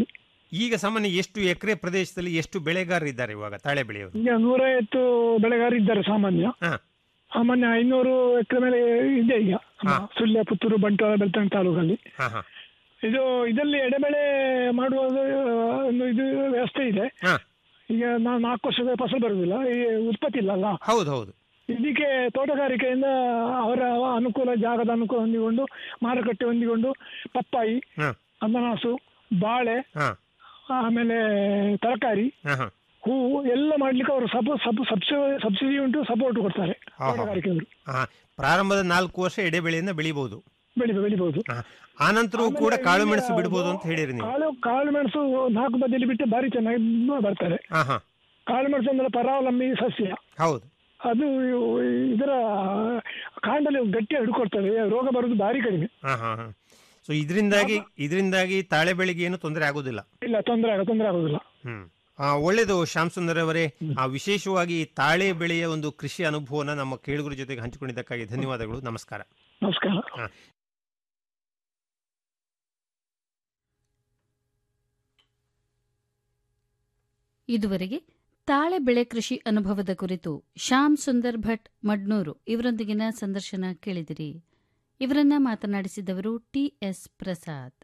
ಈಗ ಸಾಮಾನ್ಯ ಎಷ್ಟು ಎಕರೆ ಪ್ರದೇಶದಲ್ಲಿ ಎಷ್ಟು ಬೆಳೆಗಾರರು ಇದ್ದಾರೆ ಇವಾಗ ತಾಳೆ ಬೆಳೆಯೋರು ಈಗ ನೂರೈವತ್ತು ಬೆಳೆಗಾರರು ಇದ್ದಾರೆ ಸಾಮಾನ್ಯ ಹಾ. ಸಾಮಾನ್ಯ ಐನೂರು ಎಕರೆ ಮೇಲೆ ಇದೆ ಈಗ ನಮ್ಮ ಹಾ. ಸುಳ್ಯ ಪುತ್ತೂರು ಬಂಟ್ವಾಳ ಬೆಳ್ತಂಗಡಿ ತಾಲೂಕಲ್ಲಿ ಹಾ ಹಾ ಇದು ಇದರಲ್ಲಿ ಎಡೆಬೆಳೆ ಮಾಡುವ ಒಂದು ಇದು ವ್ಯವಸ್ಥೆ ಇದೆ ಹಾ. ಈಗ ನಾವು ನಾಲ್ಕು ವರ್ಷದ ಫಸಲು ಬರುವುದಿಲ್ಲ ಈ ಉತ್ಪತ್ತಿ ಇಲ್ಲಲ್ಲ ಹೌದು ಹೌದು ಇದಕ್ಕೆ ತೋಟಗಾರಿಕೆಯಿಂದ ಅವರ ಅನುಕೂಲ ಜಾಗದ ಅನುಕೂಲ ಹೊಂದಿಕೊಂಡು ಮಾರುಕಟ್ಟೆ ಹೊಂದಿಕೊಂಡು ಪಪ್ಪಾಯಿ ಹಾ. ಅನನಾಸು ಬಾಳೆ ಹಾ ಆಮೇಲೆ ತರಕಾರಿ ಹಾ ಹಾ ಹೂವು ಎಲ್ಲ ಮಾಡ್ಲಿಕ್ಕೆ ಅವರು ಸಬ್ ಸಬ್ ಸಬ್ಸಿಡಿ ಸಬ್ಸಿಡಿ ಉಂಟು ಸಪೋರ್ಟ್ ಕೊಡ್ತಾರೆ ಹಾ, ಹಾ. ತೋಟಗಾರಿಕೆಯವರು ಹಾ ಪ್ರಾರಂಭದ ನಾಲ್ಕು ವರ್ಷ ಎಡೆ ಬೆಳೆಯನ್ನ ಬೆಳಿಬಹುದು ಬೆಳಿ ಬೆಳಿಬಹುದು ಆನಂತರವೂ ಕೂಡ ಆಮೇಲೆ ಕಾಳು ಈಗ ಮೆಣಸು ಬಿಡಬಹುದು ಅಂತ ಹೇಳಿರಿ ನೀವು ಕಾಳು ಕಾಳು ಮೆಣಸು ನಾಲ್ಕು ಬದಿಯಲ್ಲಿ ಬಿಟ್ಟು ಭಾರಿ ಚೆನ್ನಾಗಿ ಬರ್ತಾರೆ ಹಾ ಹಾ ಕಾಳು ಮೆಣಸು ಅಂದ್ರೆ ಪರಾವಲಂಬಿ ಸಸ್ಯ ಹೌದು ಅದು ಇದರ ಕಾಂಡಲ್ಲಿ ಗಟ್ಟಿ ಹಿಡ್ಕೊಳ್ತದೆ ರೋಗ ಬರೋದು ಭಾರಿ ಕಡಿಮೆ ಹಾ ಹಾ ಹಾ ಸೊ ಇದರಿಂದಾಗಿ ಇದರಿಂದಾಗಿ ತಾಳೆ ಬೆಳೆಗೆ ಏನು ತೊಂದರೆ ಆಗೋದಿಲ್ಲ ಇಲ್ಲ ತೊಂದರೆ ಆಗ ತೊಂದರೆ ಆಗೋದಿಲ್ಲ ಹ್ಮ್ ಆ, ಒಳ್ಳೆಯದು ಶ್ಯಾಮ್ ಸುಂದರ್ ಅವರೇ ಆ, ವಿಶೇಷವಾಗಿ ಈ ತಾಳೆ ಬೆಳೆಯ ಒಂದು ಕೃಷಿ ಅನುಭವನ ನಮ್ಮ ಕೇಳುಗರ ಜೊತೆಗೆ ಹಂಚಿಕೊಂಡಿದ್ದಕ್ಕಾಗಿ ಧನ್ಯವಾದಗಳು ನಮಸ್ಕಾರ ನಮಸ್ಕಾರ ಹಾ. ಇದುವರೆಗೆ ತಾಳೆ ಬೆಳೆ ಕೃಷಿ ಅನುಭವದ ಕುರಿತು ಶ್ಯಾಮ್ ಸುಂದರ್ ಭಟ್ ಮಡ್ನೂರು ಇವರೊಂದಿಗಿನ ಸಂದರ್ಶನ ಕೇಳಿದಿರಿ ಇವರನ್ನ ಮಾತನಾಡಿಸಿದವರು ಟಿಎಸ್ ಪ್ರಸಾದ್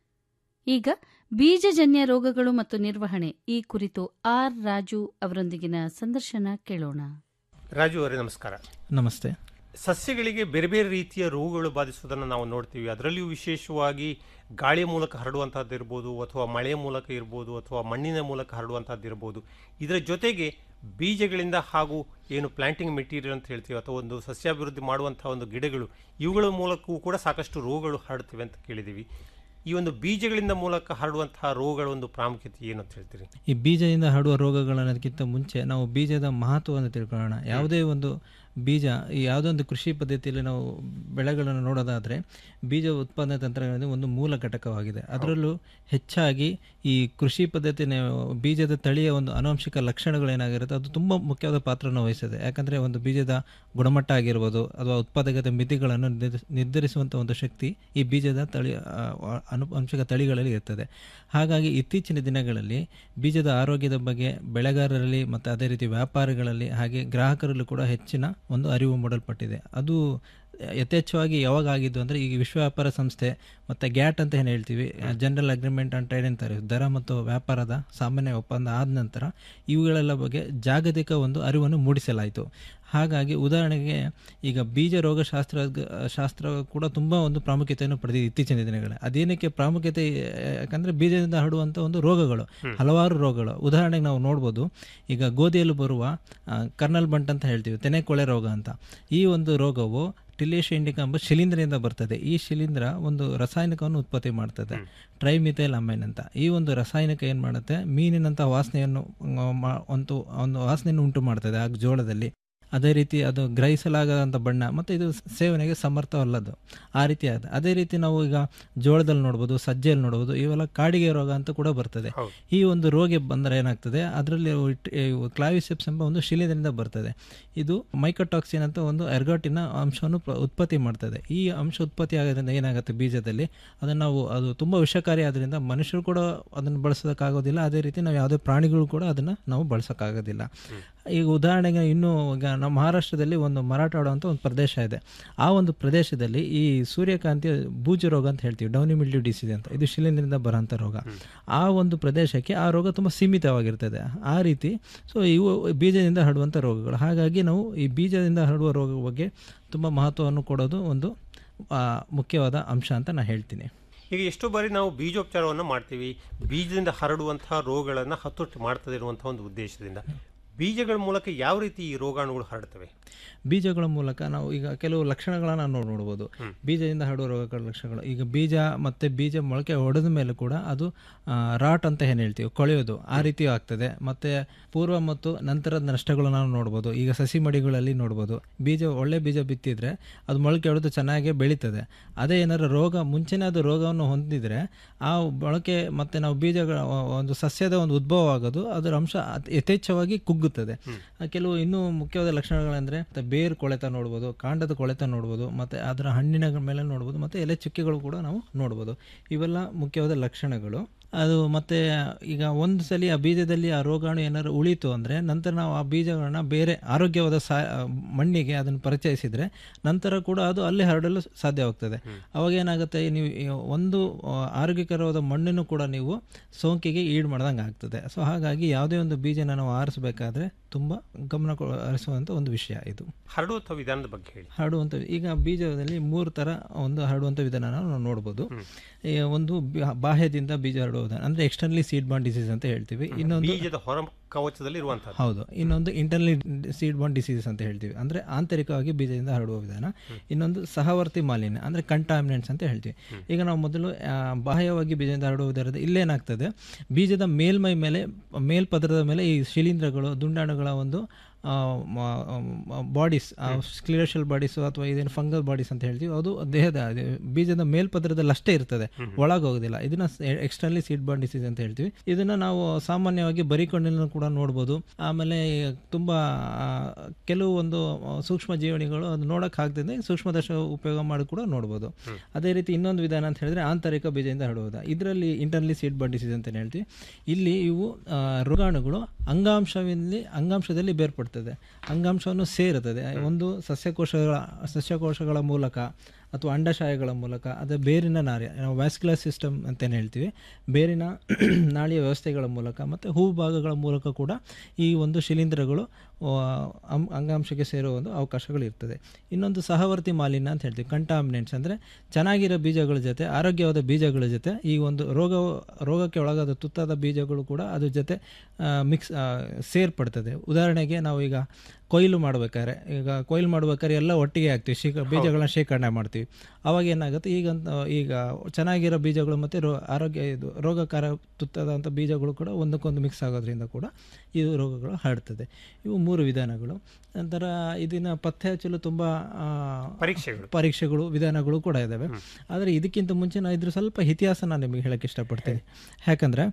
ಈಗ ಬೀಜಜನ್ಯ ರೋಗಗಳು ಮತ್ತು ನಿರ್ವಹಣೆ ಈ ಕುರಿತು ಆರ್ ರಾಜು ಅವರೊಂದಿಗಿನ ಸಂದರ್ಶನ ಕೇಳೋಣ ರಾಜು ಅವರೇ ನಮಸ್ಕಾರ ನಮಸ್ತೆ ಸಸ್ಯಗಳಿಗೆ ಬೇರೆ ಬೇರೆ ರೀತಿಯ ರೋಗಗಳು ಬಾಧಿಸುವುದನ್ನು ನಾವು ನೋಡ್ತೀವಿ ಅದರಲ್ಲಿಯೂ ವಿಶೇಷವಾಗಿ ಗಾಳಿಯ ಮೂಲಕ ಹರಡುವಂಥದ್ದು ಇರ್ಬೋದು ಅಥವಾ ಮಳೆಯ ಮೂಲಕ ಇರ್ಬೋದು ಅಥವಾ ಮಣ್ಣಿನ ಮೂಲಕ ಹರಡುವಂಥದ್ದು ಇರ್ಬೋದು ಇದರ ಜೊತೆಗೆ ಬೀಜಗಳಿಂದ ಹಾಗೂ ಏನು ಪ್ಲಾಂಟಿಂಗ್ ಮೆಟೀರಿಯಲ್ ಅಂತ ಹೇಳ್ತೀವಿ ಅಥವಾ ಒಂದು ಸಸ್ಯಾಭಿವೃದ್ಧಿ ಮಾಡುವಂತಹ ಒಂದು ಗಿಡಗಳು ಇವುಗಳ ಮೂಲಕವೂ ಕೂಡ ಸಾಕಷ್ಟು ರೋಗಗಳು ಹರಡ್ತಿವೆ ಅಂತ ಕೇಳಿದ್ದೀವಿ ಈ ಒಂದು ಬೀಜಗಳಿಂದ ಮೂಲಕ ಹರಡುವಂತಹ ರೋಗಗಳ ಒಂದು ಪ್ರಾಮುಖ್ಯತೆ ಏನು ಅಂತ ಹೇಳ್ತೀರಿ ಈ ಬೀಜದಿಂದ ಹರಡುವ ರೋಗಗಳನ್ನೋದಕ್ಕಿಂತ ಮುಂಚೆ ನಾವು ಬೀಜದ ಮಹತ್ವವನ್ನು ತಿಳ್ಕೊಳ್ಳೋಣ ಯಾವುದೇ ಒಂದು ಬೀಜ ಈ ಯಾವುದೋ ಒಂದು ಕೃಷಿ ಪದ್ಧತಿಯಲ್ಲಿ ನಾವು ಬೆಳೆಗಳನ್ನು ನೋಡೋದಾದರೆ ಬೀಜ ಉತ್ಪಾದನೆ ತಂತ್ರಜ್ಞಾನದ ಒಂದು ಮೂಲ ಘಟಕವಾಗಿದೆ ಅದರಲ್ಲೂ ಹೆಚ್ಚಾಗಿ ಈ ಕೃಷಿ ಪದ್ಧತಿ ಬೀಜದ ತಳಿಯ ಒಂದು ಆನುವಂಶಿಕ ಲಕ್ಷಣಗಳೇನಾಗಿರುತ್ತೆ ಅದು ತುಂಬ ಮುಖ್ಯವಾದ ಪಾತ್ರವನ್ನು ವಹಿಸ್ತದೆ ಯಾಕಂದರೆ ಒಂದು ಬೀಜದ ಗುಣಮಟ್ಟ ಆಗಿರ್ಬೋದು ಅಥವಾ ಉತ್ಪಾದಕತೆ ಮಿತಿಗಳನ್ನು ನಿರ್ಧರಿಸ- ನಿರ್ಧರಿಸುವಂಥ ಒಂದು ಶಕ್ತಿ ಈ ಬೀಜದ ತಳಿ ಆ, ಆನುವಂಶಿಕ ತಳಿಗಳಲ್ಲಿ ಇರ್ತದೆ ಹಾಗಾಗಿ ಇತ್ತೀಚಿನ ದಿನಗಳಲ್ಲಿ ಬೀಜದ ಆರೋಗ್ಯದ ಬಗ್ಗೆ ಬೆಳೆಗಾರರಲ್ಲಿ ಮತ್ತು ಅದೇ ರೀತಿ ವ್ಯಾಪಾರಿಗಳಲ್ಲಿ ಹಾಗೆ ಗ್ರಾಹಕರಲ್ಲೂ ಕೂಡ ಹೆಚ್ಚಿನ ಒಂದು ಅರಿವು ಮೂಡಲ್ಪಟ್ಟಿದೆ ಅದು ಯಥೇಚ್ಛವಾಗಿ ಯಾವಾಗ ಆಗಿದ್ದು ಅಂದರೆ ಈಗ ವಿಶ್ವ ವ್ಯಾಪಾರ ಸಂಸ್ಥೆ ಮತ್ತು ಗ್ಯಾಟ್ ಅಂತ ಏನು ಹೇಳ್ತೀವಿ ಜನರಲ್ ಅಗ್ರಿಮೆಂಟ್ ಆನ್ ಟ್ರೇಡ್ ಅಂತಾರೆ ದರ ಮತ್ತು ವ್ಯಾಪಾರದ ಸಾಮಾನ್ಯ ಒಪ್ಪಂದ ಆದ ನಂತರ ಇವುಗಳೆಲ್ಲ ಬಗ್ಗೆ ಜಾಗತಿಕ ಒಂದು ಅರಿವನ್ನು ಮೂಡಿಸಲಾಯಿತು ಹಾಗಾಗಿ ಉದಾಹರಣೆಗೆ ಈಗ ಬೀಜ ರೋಗ ಶಾಸ್ತ್ರ ಶಾಸ್ತ್ರ ಕೂಡ ತುಂಬ ಒಂದು ಪ್ರಾಮುಖ್ಯತೆಯನ್ನು ಪಡೆದಿದೆ ಇತ್ತೀಚಿನ ದಿನಗಳಲ್ಲಿ ಅದೇನಕ್ಕೆ ಪ್ರಾಮುಖ್ಯತೆ ಯಾಕಂದರೆ ಬೀಜದಿಂದ ಹರಡುವಂಥ ಒಂದು ರೋಗಗಳು ಹಲವಾರು ರೋಗಗಳು ಉದಾಹರಣೆಗೆ ನಾವು ನೋಡ್ಬೋದು ಈಗ ಗೋಧಿಯಲ್ಲಿ ಬರುವ ಆ, ಕರ್ನಲ್ ಬಂಟ್ ಅಂತ ಹೇಳ್ತೀವಿ ತೆನೆಕೊಳೆ ರೋಗ ಅಂತ ಈ ಒಂದು ರೋಗವು ಟಿಲೇಶಿಯಾ ಇಂಡಿಕಾ ಎಂಬ ಶಿಲೀಂಧ್ರದಿಂದ ಬರ್ತದೆ ಈ ಶಿಲೀಂಧ್ರ ಒಂದು ರಾಸಾಯನಿಕವನ್ನು ಉತ್ಪತ್ತಿ ಮಾಡ್ತದೆ ಟ್ರೈಮಿಥೈಲ್ ಅಮೈನ್ ಅಂತ ಈ ಒಂದು ರಾಸಾಯನಿಕ ಏನು ಮಾಡುತ್ತೆ ಮೀನಿನಂಥ ವಾಸನೆಯನ್ನು ಆ, ಮಾ- ಒಂದು ಒಂದು ವಾಸನೆಯನ್ನು ಉಂಟು ಮಾಡ್ತದೆ ಆ ಜೋಳದಲ್ಲಿ ಅದೇ ರೀತಿ ಅದು ಗ್ರಹಿಸಲಾಗದಂಥ ಬಣ್ಣ ಮತ್ತು ಇದು ಸೇವನೆಗೆ ಸಮರ್ಥವಲ್ಲದು ಆ ರೀತಿ ಆದ ಅದೇ ರೀತಿ ನಾವು ಈಗ ಜೋಳದಲ್ಲಿ ನೋಡ್ಬೋದು ಸಜ್ಜೆಯಲ್ಲಿ ನೋಡ್ಬೋದು ಇವೆಲ್ಲ ಕಾಡಿಗೆ ರೋಗ ಅಂತ ಕೂಡ ಬರ್ತದೆ ಈ ಒಂದು ರೋಗ ಬಂದರೆ ಏನಾಗ್ತದೆ ಅದರಲ್ಲಿ ಕ್ಲಾವಿಸೆಪ್ಸ್ ಎಂಬ ಒಂದು ಶಿಲೀಂಧ್ರದಿಂದ ಬರ್ತದೆ ಇದು ಮೈಕೋಟಾಕ್ಸಿನ್ ಅಂತ ಒಂದು ಎರ್ಗಾಟಿನ ಅಂಶವನ್ನು ಪ್ರ- ಉತ್ಪತ್ತಿ ಮಾಡ್ತದೆ ಈ ಅಂಶ ಉತ್ಪತ್ತಿ ಆಗೋದ್ರಿಂದ ಏನಾಗುತ್ತೆ ಬೀಜದಲ್ಲಿ ಅದನ್ನು ನಾವು ಅದು ತುಂಬ ವಿಷಕಾರಿ ಆದ್ರಿಂದ ಮನುಷ್ಯರು ಕೂಡ ಅದನ್ನು ಬಳಸೋದಕ್ಕಾಗೋದಿಲ್ಲ ಅದೇ ರೀತಿ ನಾವು ಯಾವುದೇ ಪ್ರಾಣಿಗಳು ಕೂಡ ಅದನ್ನು ನಾವು ಬಳಸೋಕ್ಕಾಗೋದಿಲ್ಲ ಈಗ ಉದಾಹರಣೆಗೆ ಇನ್ನೂ ಈಗ ನಮ್ಮ ಮಹಾರಾಷ್ಟ್ರದಲ್ಲಿ ಒಂದು ಮರಾಠವಾಡ ಅಂತ ಒಂದು ಪ್ರದೇಶ ಇದೆ ಆ ಒಂದು ಪ್ರದೇಶದಲ್ಲಿ ಈ ಸೂರ್ಯಕಾಂತಿ ಬೂಜು ರೋಗ ಅಂತ ಹೇಳ್ತೀವಿ ಡೌನಿ ಮಿಲ್ಡ್ಯೂ ಡಿಸೀಸ್ ಅಂತ ಇದು ಶಿಲೀಂಧ್ರದಿಂದ ಬರೋಂಥ ರೋಗ ಆ ಒಂದು ಪ್ರದೇಶಕ್ಕೆ ಆ ರೋಗ ತುಂಬ ಸೀಮಿತವಾಗಿರ್ತದೆ ಆ ರೀತಿ ಸೊ ಇವು ಬೀಜದಿಂದ ಹರಡುವಂಥ ರೋಗಗಳು ಹಾಗಾಗಿ ನಾವು ಈ ಬೀಜದಿಂದ ಹರಡುವ ರೋಗದ ಬಗ್ಗೆ ತುಂಬ ಮಹತ್ವವನ್ನು ಕೊಡೋದು ಒಂದು ಆ, ಮುಖ್ಯವಾದ ಅಂಶ ಅಂತ ನಾನು ಹೇಳ್ತೀನಿ ಈಗ ಎಷ್ಟೋ ಬಾರಿ ನಾವು ಬೀಜೋಪಚಾರವನ್ನು ಮಾಡ್ತೀವಿ ಬೀಜದಿಂದ ಹರಡುವಂತಹ ರೋಗಗಳನ್ನು ಹತೋಟಿ ಮಾಡ್ತದೆ ಇರುವಂತಹ ಒಂದು ಉದ್ದೇಶದಿಂದ ಬೀಜಗಳ ಮೂಲಕ ಯಾವ ರೀತಿ ಈ ರೋಗಾಣುಗಳು ಹರಡ್ತವೆ ಬೀಜಗಳ ಮೂಲಕ ನಾವು ಈಗ ಕೆಲವು ಲಕ್ಷಣಗಳನ್ನು ನಾವು ನೋಡ್ಬೋದು ಬೀಜದಿಂದ ಹರಡುವ ರೋಗಗಳ ಲಕ್ಷಣಗಳು ಈಗ ಬೀಜ ಮತ್ತು ಬೀಜ ಮೊಳಕೆ ಹೊಡೆದ ಮೇಲೆ ಕೂಡ ಅದು ಆ, ರಾಟ್ ಅಂತ ಏನು ಹೇಳ್ತೀವಿ ಕೊಳೆಯೋದು ಆ ರೀತಿ ಆಗ್ತದೆ ಮತ್ತು ಪೂರ್ವ ಮತ್ತು ನಂತರದ ನಷ್ಟಗಳು ನಾವು ನೋಡ್ಬೋದು ಈಗ ಸಸಿ ಮಡಿಗಳಲ್ಲಿ ನೋಡ್ಬೋದು ಬೀಜ ಒಳ್ಳೆ ಬೀಜ ಬಿತ್ತಿದ್ರೆ ಅದು ಮೊಳಕೆ ಹೊಡೆದು ಚೆನ್ನಾಗೇ ಬೆಳೀತದೆ ಅದೇ ಏನಾದ್ರು ರೋಗ ಮುಂಚೆನೇ ಅದು ರೋಗವನ್ನು ಹೊಂದಿದ್ರೆ ಆ ಮೊಳಕೆ ಮತ್ತು ನಾವು ಬೀಜಗಳ ಒಂದು ಸಸ್ಯದ ಒಂದು ಉದ್ಭವ ಆಗೋದು ಅದರ ಅಂಶ ಅತ್- ಯಥೇಚ್ಛವಾಗಿ ಕುಗ್ಗುತ್ತದೆ ಆ ಕೆಲವು ಇನ್ನೂ ಮುಖ್ಯವಾದ ಲಕ್ಷಣಗಳಂದ್ರೆ ಮತ್ತೆ ಬೇರು ಕೊಳೆತ ನೋಡ್ಬೋದು ಕಾಂಡದ ಕೊಳೆತ ನೋಡ್ಬೋದು ಮತ್ತೆ ಅದರ ಹಣ್ಣಿನ ಮೇಲೆ ನೋಡ್ಬೋದು ಮತ್ತೆ ಎಲೆ ಚುಕ್ಕೆಗಳು ಕೂಡ ನಾವು ನೋಡ್ಬೋದು ಇವೆಲ್ಲ ಮುಖ್ಯವಾದ ಲಕ್ಷಣಗಳು ಅದು ಮತ್ತೆ ಈಗ ಒಂದು ಸಲ ಆ ಬೀಜದಲ್ಲಿ ಆ ರೋಗಾಣು ಏನಾದ್ರು ಉಳಿತು ಅಂದರೆ ನಂತರ ನಾವು ಆ ಬೀಜಗಳನ್ನ ಬೇರೆ ಆರೋಗ್ಯವಾದ ಸಾ ಮಣ್ಣಿಗೆ ಅದನ್ನು ಪರಿಚಯಿಸಿದರೆ ನಂತರ ಕೂಡ ಅದು ಅಲ್ಲಿ ಹರಡಲು ಸಾಧ್ಯವಾಗ್ತದೆ ಅವಾಗ ಏನಾಗುತ್ತೆ ನೀವು ಈ ಒಂದು ಆ, ಆರೋಗ್ಯಕರವಾದ ಮಣ್ಣನ್ನು ಕೂಡ ನೀವು ಸೋಂಕಿಗೆ ಈಡು ಮಾಡ್ದಂಗೆ ಆಗ್ತದೆ ಸೊ ಹಾಗಾಗಿ ಯಾವುದೇ ಒಂದು ಬೀಜನ ನಾವು ಆರಿಸಬೇಕಾದ್ರೆ ತುಂಬ ಗಮನ ಕೊ- ಹರಿಸುವಂಥ ಒಂದು ವಿಷಯ ಇದು ಹರಡುವಂಥ ವಿಧಾನದ ಬಗ್ಗೆ ಹೇಳಿ ಹರಡುವಂಥ ಈಗ ಬೀಜದಲ್ಲಿ ಮೂರು ಥರ ಒಂದು ಹರಡುವಂಥ ವಿಧಾನ ನಾವು ನೋಡ್ಬೋದು ಈ ಒಂದು ಬಿ- ಬಾಹ್ಯದಿಂದ ಬೀಜ ಹರಡುವುದು ಅಂದರೆ ಎಕ್ಸ್ಟರ್ನಲಿ ಸೀಡ್ ಬಾಂಡ್ ಡಿಸೀಸ್ ಅಂತ ಹೇಳ್ತೀವಿ ಇನ್ನೊಂದು ಬೀಜದ ಹೊರ ಕವಚದಲ್ಲಿ ಇರುವಂತಹದ್ದು ಹೌದು ಇನ್ನೊಂದು ಇಂಟರ್ನಲಿ ಸೀಡ್ ಬಾಂಡ್ ಡಿಸೀಸಸ್ ಅಂತ ಹೇಳ್ತೀವಿ ಅಂದರೆ ಆಂತರಿಕವಾಗಿ ಬೀಜದಿಂದ ಹರಡುವ ವಿಧಾನ ಇನ್ನೊಂದು ಸಹವರ್ತಿ ಮಾಲಿನ್ಯ ಅಂದರೆ ಕಂಟಾಮಿನೆಂಟ್ಸ್ ಅಂತ ಹೇಳ್ತೀವಿ ಈಗ ನಾವು ಮೊದಲು ಆ, ಬಾಹ್ಯವಾಗಿ ಬೀಜದಿಂದ ಹರಡುವ ವಿಧಾನದ ಇಲ್ಲೇನಾಗ್ತದೆ ಬೀಜದ ಮೇಲ್ಮೈ ಮೇಲೆ ಮೇಲ್ಪದರದ ಮೇಲೆ ಈ ಶಿಲೀಂಧ್ರಗಳು ದುಂಡಾಣುಗಳ ಒಂದು ಬಾಡೀಸ್ ಸ್ಕ್ಲಿರೋಷಲ್ ಬಾಡೀಸು ಅಥವಾ ಇದೇನು ಫಂಗಲ್ ಬಾಡೀಸ್ ಅಂತ ಹೇಳ್ತೀವಿ ಅದು ದೇಹದ ಅದು ಬೀಜದ ಮೇಲ್ಪದರದಲ್ಲಿ ಅಷ್ಟೇ ಇರ್ತದೆ ಒಳಗೋಗೋದಿಲ್ಲ ಇದನ್ನ ಎಕ್ಸ್ಟರ್ನಲಿ ಸೀಡ್ ಬಾಂಡ್ ಡಿಸೀಸ್ ಅಂತ ಹೇಳ್ತೀವಿ ಇದನ್ನ ನಾವು ಸಾಮಾನ್ಯವಾಗಿ ಬರಿಕೊಂಡಿನ ಕೂಡ ನೋಡ್ಬೋದು ಆಮೇಲೆ ತುಂಬಾ ಆ, ಕೆಲವು ಒಂದು ಆ, ಸೂಕ್ಷ್ಮ ಜೀವಣಿಗಳು ಅದು ನೋಡಕ್ ಆಗದೆ ಸೂಕ್ಷ್ಮದರ್ಶ ಉಪಯೋಗ ಮಾಡಿ ಕೂಡ ನೋಡ್ಬೋದು ಅದೇ ರೀತಿ ಇನ್ನೊಂದು ವಿಧಾನ ಅಂತ ಹೇಳಿದ್ರೆ ಆಂತರಿಕ ಬೀಜದಿಂದ ಹರಡುವುದು ಇದರಲ್ಲಿ ಇಂಟರ್ನಲಿ ಸೀಡ್ ಬಾಂಡ್ ಡಿಸೀಸ್ ಅಂತ ಹೇಳ್ತೀವಿ ಇಲ್ಲಿ ಇವು ಆ, ರೋಗಾಣುಗಳು ಅಂಗಾಂಶದಲ್ಲಿ ಅಂಗಾಂಶದಲ್ಲಿ ಬೇರ್ಪಡ್ತದೆ ಅಂಗಾಂಶವನ್ನು ಸೇರುತ್ತದೆ ಒಂದು ಸಸ್ಯಕೋಶಗಳ ಸಸ್ಯಕೋಶಗಳ ಮೂಲಕ ಅಥವಾ ಅಂಡಾಶಯಗಳ ಮೂಲಕ ಅದು ಬೇರಿನ ನಾರಿ ನಾವು ವ್ಯಾಸ್ಕ್ಯುಲರ್ ಸಿಸ್ಟಮ್ ಅಂತಲೇ ಹೇಳ್ತೀವಿ ಬೇರಿನ ನಾಳಿಯ ವ್ಯವಸ್ಥೆಗಳ ಮೂಲಕ ಮತ್ತು ಹೂ ಭಾಗಗಳ ಮೂಲಕ ಕೂಡ ಈ ಒಂದು ಶಿಲೀಂಧ್ರಗಳು ಆ, ಅಂ- ಅಂಗಾಂಶಕ್ಕೆ ಸೇರುವ ಒಂದು ಅವಕಾಶಗಳು ಇರ್ತದೆ ಇನ್ನೊಂದು ಸಹವರ್ತಿ ಮಾಲಿನ್ಯ ಅಂತ ಹೇಳ್ತೀವಿ ಕಂಟಾಮಿನೆಂಟ್ಸ್ ಅಂದರೆ ಚೆನ್ನಾಗಿರೋ ಬೀಜಗಳ ಜೊತೆ ಆರೋಗ್ಯವಾದ ಬೀಜಗಳ ಜೊತೆ ಈ ಒಂದು ರೋಗ ರೋಗಕ್ಕೆ ಒಳಗಾದ ತುತ್ತಾದ ಬೀಜಗಳು ಕೂಡ ಅದ್ರ ಜೊತೆ ಮಿಕ್ಸ್ ಸೇರ್ಪಡ್ತದೆ ಉದಾಹರಣೆಗೆ ನಾವು ಈಗ ಕೊಯ್ಲು ಮಾಡ್ಬೇಕಾದ್ರೆ ಈಗ ಕೊಯ್ಲು ಮಾಡ್ಬೇಕಾದ್ರೆ ಎಲ್ಲ ಒಟ್ಟಿಗೆ ಹಾಕ್ತೀವಿ ಶೇಖ ಬೀಜಗಳನ್ನ ಶೇಖರಣೆ ಮಾಡ್ತೀವಿ ಅವಾಗ ಏನಾಗುತ್ತೆ ಈಗ ಈಗ ಚೆನ್ನಾಗಿರೋ ಬೀಜಗಳು ಮತ್ತು ರೋ ಆರೋಗ್ಯ ಇದು ರೋಗಕಾರ ತುತ್ತಾದಂಥ ಬೀಜಗಳು ಕೂಡ ಒಂದಕ್ಕೊಂದು ಮಿಕ್ಸ್ ಆಗೋದ್ರಿಂದ ಕೂಡ ಇದು ರೋಗಗಳು ಹರಡ್ತದೆ ಇವು ಮೂರು ವಿಧಾನಗಳು ನಂತರ ಇದನ್ನ ಪತ್ತೆ ಹಚ್ಚಲು ತುಂಬ ಆ, ಪರೀಕ್ಷೆಗಳು ಪರೀಕ್ಷೆಗಳು ವಿಧಾನಗಳು ಕೂಡ ಇದ್ದಾವೆ ಆದರೆ ಇದಕ್ಕಿಂತ ಮುಂಚೆ ನಾನು ಇದ್ರ ಸ್ವಲ್ಪ ಇತಿಹಾಸ ನಾನು ನಿಮಗೆ ಹೇಳಕ್ಕೆ ಇಷ್ಟಪಡ್ತೀನಿ ಯಾಕಂದರೆ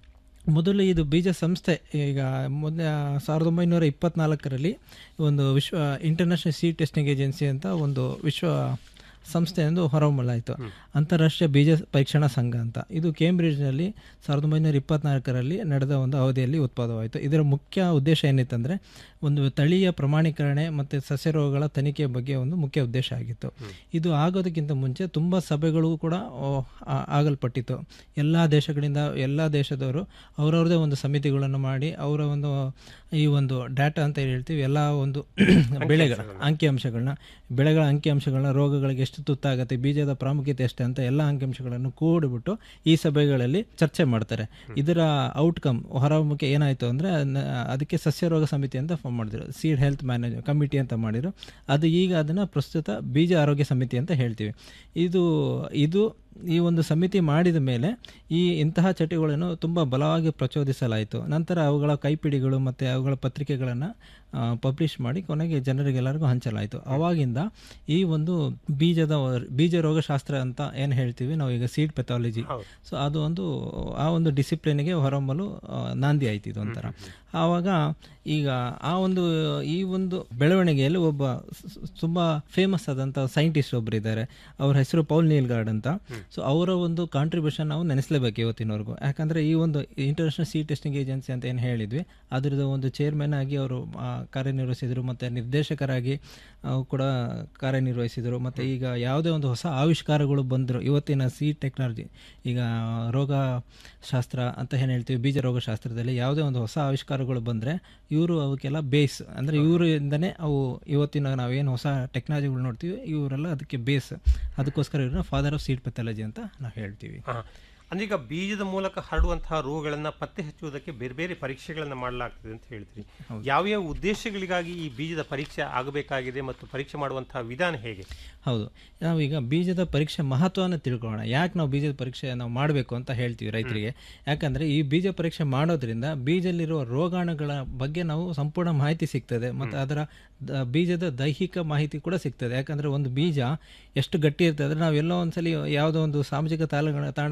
ಮೊದಲು ಇದು ಬೀಜ ಸಂಸ್ಥೆ ಈಗ ಮೊದಲ ಸಾವಿರದ ಒಂಬೈನೂರ ಇಪ್ಪತ್ನಾಲ್ಕರಲ್ಲಿ ಒಂದು ವಿಶ್ವ ಇಂಟರ್ನ್ಯಾಷನಲ್ ಸೀ ಟೆಸ್ಟಿಂಗ್ ಏಜೆನ್ಸಿ ಅಂತ ಒಂದು ವಿಶ್ವ ಸಂಸ್ಥೆಯೊಂದು ಹೊರಹೊಮ್ಮಲಾಯಿತು ಅಂತಾರಾಷ್ಟ್ರೀಯ ಬೀಜ ಪರೀಕ್ಷಣಾ ಸಂಘ ಅಂತ ಇದು ಕೇಂಬ್ರಿಡ್ಜ್ನಲ್ಲಿ ಸಾವಿರದ ಒಂಬೈನೂರ ಇಪ್ಪತ್ನಾಲ್ಕರಲ್ಲಿ ನಡೆದ ಒಂದು ಅವಧಿಯಲ್ಲಿ ಉತ್ಪಾದವಾಯಿತು ಇದರ ಮುಖ್ಯ ಉದ್ದೇಶ ಏನಿತ್ತಂದರೆ ಒಂದು ತಳಿಯ ಪ್ರಮಾಣೀಕರಣ ಮತ್ತು ಸಸ್ಯರೋಗಗಳ ತನಿಖೆಯ ಬಗ್ಗೆ ಒಂದು ಮುಖ್ಯ ಉದ್ದೇಶ ಆಗಿತ್ತು ಇದು ಆಗೋದಕ್ಕಿಂತ ಮುಂಚೆ ತುಂಬ ಸಭೆಗಳು ಕೂಡ ಓ, ಆ- ಆಗಲ್ಪಟ್ಟಿತ್ತು ಎಲ್ಲ ದೇಶಗಳಿಂದ ಎಲ್ಲ ದೇಶದವರು ಅವರವ್ರದೇ ಒಂದು ಸಮಿತಿಗಳನ್ನು ಮಾಡಿ ಅವರ ಒಂದು ಈ ಒಂದು ಡಾಟಾ ಅಂತ ಏನ್ ಹೇಳ್ತೀವಿ ಎಲ್ಲ ಒಂದು ಬೆಳೆಗಳ ಅಂಕಿಅಂಶಗಳನ್ನ ಬೆಳೆಗಳ ಅಂಕಿಅಂಶಗಳನ್ನ ರೋಗಗಳಿಗೆ ಎಷ್ಟು ತುತ್ತಾಗುತ್ತೆ ಬೀಜದ ಪ್ರಾಮುಖ್ಯತೆ ಎಷ್ಟು ಅಂತ ಎಲ್ಲ ಅಂಕಿಅಂಶಗಳನ್ನು ಕೂಡಿಬಿಟ್ಟು ಈ ಸಭೆಗಳಲ್ಲಿ ಚರ್ಚೆ ಮಾಡ್ತಾರೆ ಇದರ ಔಟ್ಕಮ್ ಹೊರಮುಖ ಏನಾಯಿತು ಅಂದರೆ ಅದಕ್ಕೆ ಸಸ್ಯ ರೋಗ ಸಮಿತಿ ಅಂತ ಫಾರ್ಮ್ ಮಾಡಿದ್ರು ಸೀಡ್ ಹೆಲ್ತ್ ಮ್ಯಾನೇಜ್ ಕಮಿಟಿ ಅಂತ ಮಾಡಿದ್ರು ಅದು ಈಗ ಅದನ್ನು ಪ್ರಸ್ತುತ ಬೀಜ ಆರೋಗ್ಯ ಸಮಿತಿ ಅಂತ ಹೇಳ್ತೀವಿ ಇದು ಇದು ಈ ಒಂದು ಸಮಿತಿ ಮಾಡಿದ ಮೇಲೆ ಈ ಇಂತಹ ಚಟುವಟಿಕೆಗಳನ್ನು ತುಂಬ ಬಲವಾಗಿ ಪ್ರಚೋದಿಸಲಾಯಿತು ನಂತರ ಅವುಗಳ ಕೈಪಿಡಿಗಳು ಮತ್ತು ಅವುಗಳ ಪತ್ರಿಕೆಗಳನ್ನು ಪಬ್ಲಿಷ್ ಮಾಡಿ ಕೊನೆಗೆ ಜನರಿಗೆಲ್ಲರಿಗೂ ಹಂಚಲಾಯಿತು ಅವಾಗಿಂದ ಈ ಒಂದು ಬೀಜದ ಬೀಜ ರೋಗಶಾಸ್ತ್ರ ಅಂತ ಏನು ಹೇಳ್ತೀವಿ ನಾವು ಈಗ ಸೀಡ್ ಪೆಥಾಲಜಿ ಸೊ ಅದು ಒಂದು ಆ ಒಂದು ಡಿಸಿಪ್ಲಿನ್ಗೆ ಹೊರಹೊಮ್ಮಲು ಆ, ನಾಂದಿ ಆಯ್ತು ಇದು ಒಂಥರ ಆವಾಗ ಈಗ ಆ ಒಂದು ಈ ಒಂದು ಬೆಳವಣಿಗೆಯಲ್ಲಿ ಒಬ್ಬ ಸ- ಸ- ತುಂಬಾ ಫೇಮಸ್ ಆದಂಥ ಸೈಂಟಿಸ್ಟ್ ಒಬ್ರು ಇದ್ದಾರೆ ಅವ್ರ ಹೆಸರು ಪೌಲ್ ನೀಲ್ಗಾರ್ಡ್ ಅಂತ ಸೊ ಅವರ ಒಂದು ಕಾಂಟ್ರಿಬ್ಯೂಷನ್ ನಾವು ನೆನೆಸಲೇಬೇಕು ಇವತ್ತಿನವರೆಗೂ ಯಾಕಂದ್ರೆ ಈ ಒಂದು ಇಂಟರ್ನ್ಯಾಷನಲ್ ಸಿ ಟೆಸ್ಟಿಂಗ್ ಏಜೆನ್ಸಿ ಅಂತ ಏನು ಹೇಳಿದ್ವಿ ಅದರದ್ದು ಒಂದು ಚೇರ್ಮನ್ ಆಗಿ ಅವರು ಆ, ಕಾರ್ಯನಿರ್ವಹಿಸಿದರು ಮತ್ತು ನಿರ್ದೇಶಕರಾಗಿ ಆ, ಕೂಡ ಕಾರ್ಯನಿರ್ವಹಿಸಿದರು ಮತ್ತು ಈಗ ಯಾವುದೇ ಒಂದು ಹೊಸ ಆವಿಷ್ಕಾರಗಳು ಬಂದರು ಇವತ್ತಿನ ಸಿ ಟೆಕ್ನಾಲಜಿ ಈಗ ರೋಗ ಶಾಸ್ತ್ರ ಅಂತ ಏನು ಹೇಳ್ತೀವಿ ಬೀಜ ರೋಗಶಾಸ್ತ್ರದಲ್ಲಿ ಯಾವುದೇ ಒಂದು ಹೊಸ ಆವಿಷ್ಕಾರಗಳು ಬಂದರೆ ಇವರು ಅವಕ್ಕೆಲ್ಲ ಬೇಸ್ ಅಂದರೆ ಇವರಿಂದನೇ ಅವು ಇವತ್ತಿನ ನಾವೇನು ಹೊಸ ಟೆಕ್ನಾಲಜಿಗಳು ನೋಡ್ತೀವಿ ಇವರೆಲ್ಲ ಅದಕ್ಕೆ ಬೇಸ್ ಅದಕ್ಕೋಸ್ಕರ ಇವ್ರನ್ನ ಫಾದರ್ ಆಫ್ ಸೀಡ್ ಪೆಥಾಲಜಿ ಅಂತ ನಾವು ಹೇಳ್ತೀವಿ ಹಾ. ಅಂದ್ರೆ ಈಗ ಬೀಜದ ಮೂಲಕ ಹರಡುವಂತಹ ರೋಗಗಳನ್ನ ಪತ್ತೆ ಹಚ್ಚುವುದಕ್ಕೆ ಬೇರೆ ಬೇರೆ ಪರೀಕ್ಷೆಗಳನ್ನ ಮಾಡಲಾಗ್ತದೆ ಅಂತ ಹೇಳ್ತೀರಿ ಯಾವ್ಯಾವ ಉದ್ದೇಶಗಳಿಗಾಗಿ ಈ ಬೀಜದ ಪರೀಕ್ಷೆ ಆಗಬೇಕಾಗಿದೆ ಮತ್ತು ಪರೀಕ್ಷೆ ಮಾಡುವಂತಹ ವಿಧಾನ ಹೇಗೆ ಹೌದು ನಾವೀಗ ಬೀಜದ ಪರೀಕ್ಷೆ ಮಹತ್ವವನ್ನು ತಿಳ್ಕೊಳ್ಳೋಣ ಯಾಕೆ ನಾವು ಬೀಜದ ಪರೀಕ್ಷೆ ನಾವು ಮಾಡಬೇಕು ಅಂತ ಹೇಳ್ತೀವಿ ರೈತರಿಗೆ ಯಾಕಂದ್ರೆ ಈ ಬೀಜ ಪರೀಕ್ಷೆ ಮಾಡೋದ್ರಿಂದ ಬೀಜದಲ್ಲಿರುವ ರೋಗಾಣುಗಳ ಬಗ್ಗೆ ನಾವು ಸಂಪೂರ್ಣ ಮಾಹಿತಿ ಸಿಗ್ತದೆ ಮತ್ತು ಅದರ ದ- ಬೀಜದ ದೈಹಿಕ ಮಾಹಿತಿ ಕೂಡ ಸಿಗ್ತದೆ ಯಾಕಂದ್ರೆ ಒಂದು ಬೀಜ ಎಷ್ಟು ಗಟ್ಟಿ ಇರ್ತದೆ ಅಂದ್ರೆ ನಾವು ಎಲ್ಲೋ ಒಂದ್ಸಲಿ ಯಾವುದೋ ಒಂದು ಸಾಮಾಜಿಕ ತಾಳಗಳ ತಾಣಗಳಲ್ಲಿ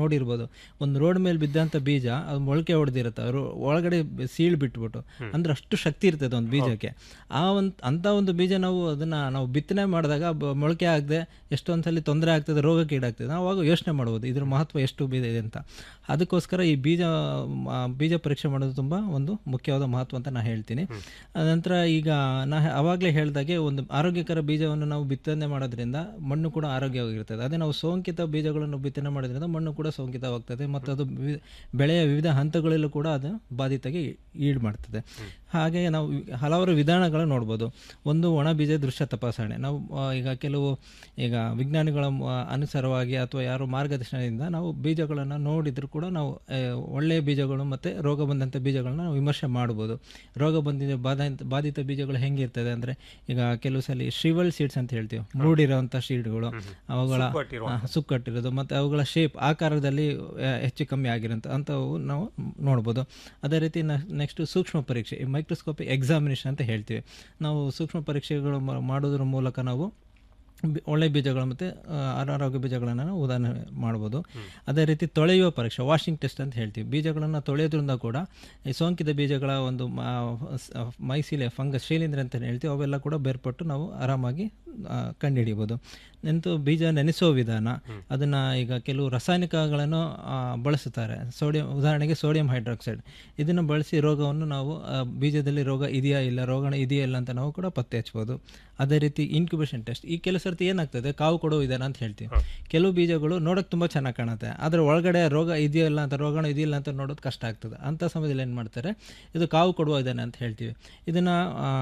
ನೋಡಿರ್ಬೋದು ಒಂದು ರೋಡ್ ಮೇಲೆ ಬಿದ್ದಂಥ ಬೀಜ ಅದು ಮೊಳಕೆ ಹೊಡೆದಿರುತ್ತೆ ಅವರು ಒಳಗಡೆ ಸೀಳ್ ಬಿಟ್ಬಿಟ್ಟು ಅಂದ್ರೆ ಅಷ್ಟು ಶಕ್ತಿ ಇರ್ತದೆ ಒಂದು ಬೀಜಕ್ಕೆ ಆ ಒಂದು ಅಂಥ ಒಂದು ಬೀಜ ನಾವು ಅದನ್ನ ನಾವು ಬಿತ್ತನೆ ಮಾಡಿದಾಗ ಬ- ಮೊಳಕೆ ಆಗದೆ ಎಷ್ಟೊಂದ್ಸಲಿ ತೊಂದರೆ ಆಗ್ತದೆ ರೋಗಕ್ಕೆ ಈಡಾಗ್ತದೆ ನಾವು ಅವಾಗ ಯೋಚನೆ ಮಾಡ್ಬೋದು ಇದ್ರ ಮಹತ್ವ ಎಷ್ಟು ಬೀಜ ಇದೆ ಅಂತ ಅದಕ್ಕೋಸ್ಕರ ಈ ಬೀಜ ಆ, ಬೀಜ ಪರೀಕ್ಷೆ ಮಾಡೋದು ತುಂಬ ಒಂದು ಮುಖ್ಯವಾದ ಮಹತ್ವ ಅಂತ ನಾನು ಹೇಳ್ತೀನಿ ನಂತರ ಈಗ ನಾ ಅವಾಗಲೇ ಹೇಳ್ದಾಗೆ ಒಂದು ಆರೋಗ್ಯಕರ ಬೀಜವನ್ನು ನಾವು ಬಿತ್ತನೆ ಮಾಡೋದ್ರಿಂದ ಮಣ್ಣು ಕೂಡ ಆರೋಗ್ಯವಾಗಿರ್ತದೆ ಅದೇ ನಾವು ಸೋಂಕಿತ ಬೀಜಗಳನ್ನು ಬಿತ್ತನೆ ಮಾಡೋದ್ರಿಂದ ಮಣ್ಣು ಕೂಡ ಸೋಂಕಿತವಾಗ್ತದೆ ಮತ್ತು ಅದು ವಿವಿ- ಬೆಳೆಯ ವಿವಿಧ ಹಂತಗಳಲ್ಲೂ ಕೂಡ ಅದು ಬಾಧಿತಾಗಿ ಈಡ್ ಮಾಡ್ತದೆ ಹಾಗೆ ನಾವು ವಿ- ಹಲವಾರು ವಿಧಾನಗಳು ನೋಡ್ಬೋದು ಒಂದು ಒಣ ಬೀಜ ದೃಶ್ಯ ತಪಾಸಣೆ ನಾವು ಆ, ಈಗ ಕೆಲವು ಈಗ ವಿಜ್ಞಾನಿಗಳ ಮ- ಅನುಸಾರವಾಗಿ ಅಥವಾ ಯಾರೋ ಮಾರ್ಗದರ್ಶನದಿಂದ ನಾವು ಬೀಜಗಳನ್ನು ನೋಡಿದ್ರು ಕೂಡ ನಾವು ಆ, ಒಳ್ಳೆಯ ಬೀಜಗಳು ಮತ್ತು ರೋಗ ಬಂದಂಥ ಬೀಜಗಳನ್ನ ನಾವು ವಿಮರ್ಶೆ ಮಾಡ್ಬೋದು ರೋಗ ಬಂದಿದೆ ಬಾಧಿತ ಬಾಧಿತ ಬೀಜಗಳು ಹೆಂಗಿರ್ತದೆ ಅಂದರೆ ಈಗ ಕೆಲವು ಸಲ ಶ್ರೀವಲ್ ಸೀಡ್ಸ್ ಅಂತ ಹೇಳ್ತೀವಿ ಮೂಡಿರೋವಂಥ ಸೀಡ್ಗಳು ಅವುಗಳ ಆ, ಸುಕ್ಕಟ್ಟಿರೋದು ಮತ್ತು ಅವುಗಳ ಶೇಪ್ ಆಕಾರದಲ್ಲಿ ಆ, ಹೆಚ್ಚು ಕಮ್ಮಿ ಆಗಿರೋಂಥ ಅಂಥವು ನಾವು ನೋಡ್ಬೋದು ಅದೇ ರೀತಿ ನೆಕ್ಸ್ಟ್ ಸೂಕ್ಷ್ಮ ಪರೀಕ್ಷೆ ಈ ಮೈಕ್ರೋಸ್ಕೋಪಿಕ್ ಎಕ್ಸಾಮಿನೇಷನ್ ಅಂತ ಹೇಳ್ತೀವಿ ನಾವು ಸೂಕ್ಷ್ಮ ಪರೀಕ್ಷೆಗಳು ಮಾ- ಮಾಡೋದ್ರ ಮೂಲಕ ನಾವು ಬಿ- ಒಳ್ಳೆ ಬೀಜಗಳು ಮತ್ತು ಅನಾರೋಗ್ಯ ಬೀಜಗಳನ್ನು ನಾವು ಉದಾಹರಣೆ ಮಾಡ್ಬೋದು ಅದೇ ರೀತಿ ತೊಳೆಯುವ ಪರೀಕ್ಷೆ ವಾಷಿಂಗ್ ಟೆಸ್ಟ್ ಅಂತ ಹೇಳ್ತೀವಿ ಬೀಜಗಳನ್ನು ತೊಳೆಯೋದ್ರಿಂದ ಕೂಡ ಈ ಸೋಂಕಿತ ಬೀಜಗಳ ಒಂದು ಮೈಸಿಲೆ ಫಂಗಸ್ ಶೀಲಿಂದ್ರ ಅಂತ ಹೇಳ್ತೀವಿ ಅವೆಲ್ಲ ಕೂಡ ಬೇರ್ಪಟ್ಟು ನಾವು ಆರಾಮಾಗಿ ಆ, ಕಂಡುಹಿಡಿಬೋದು ನೆಂತು ಬೀಜ ನೆನೆಸೋ ವಿಧಾನ ಅದನ್ನು ಈಗ ಕೆಲವು ರಾಸಾಯನಿಕಗಳನ್ನು ಆ, ಬಳಸುತ್ತಾರೆ ಸೋಡಿಯಂ ಉದಾಹರಣೆಗೆ ಸೋಡಿಯಂ ಹೈಡ್ರಾಕ್ಸೈಡ್ ಇದನ್ನು ಬಳಸಿ ರೋಗವನ್ನು ನಾವು ಆ, ಬೀಜದಲ್ಲಿ ರೋಗ ಇದೆಯಾ ಇಲ್ಲ ರೋಗಣ ಇದೆಯಾ ಇಲ್ಲ ಅಂತ ನಾವು ಕೂಡ ಪತ್ತೆ ಹಚ್ಬೋದು ಅದೇ ರೀತಿ ಇನ್ಕ್ಯುಬೇಷನ್ ಟೆಸ್ಟ್ ಈ ಕೆಲವು ಸರ್ತಿ ಏನಾಗ್ತದೆ ಕಾವು ಕೊಡೋ ವಿಧಾನ ಅಂತ ಹೇಳ್ತೀವಿ ಕೆಲವು ಬೀಜಗಳು ನೋಡೋಕೆ ತುಂಬ ಚೆನ್ನಾಗಿ ಕಾಣುತ್ತೆ ಆದರೆ ಒಳಗಡೆ ರೋಗ ಇದೆಯಾ ಇಲ್ಲ ಅಂತ ರೋಗಣ ಇದೆಯಿಲ್ಲ ಅಂತ ನೋಡೋದು ಕಷ್ಟ ಆಗ್ತದೆ ಅಂಥ ಸಮಯದಲ್ಲಿ ಏನು ಮಾಡ್ತಾರೆ ಇದು ಕಾವು ಕೊಡುವ ವಿಧಾನ ಅಂತ ಹೇಳ್ತೀವಿ ಇದನ್ನು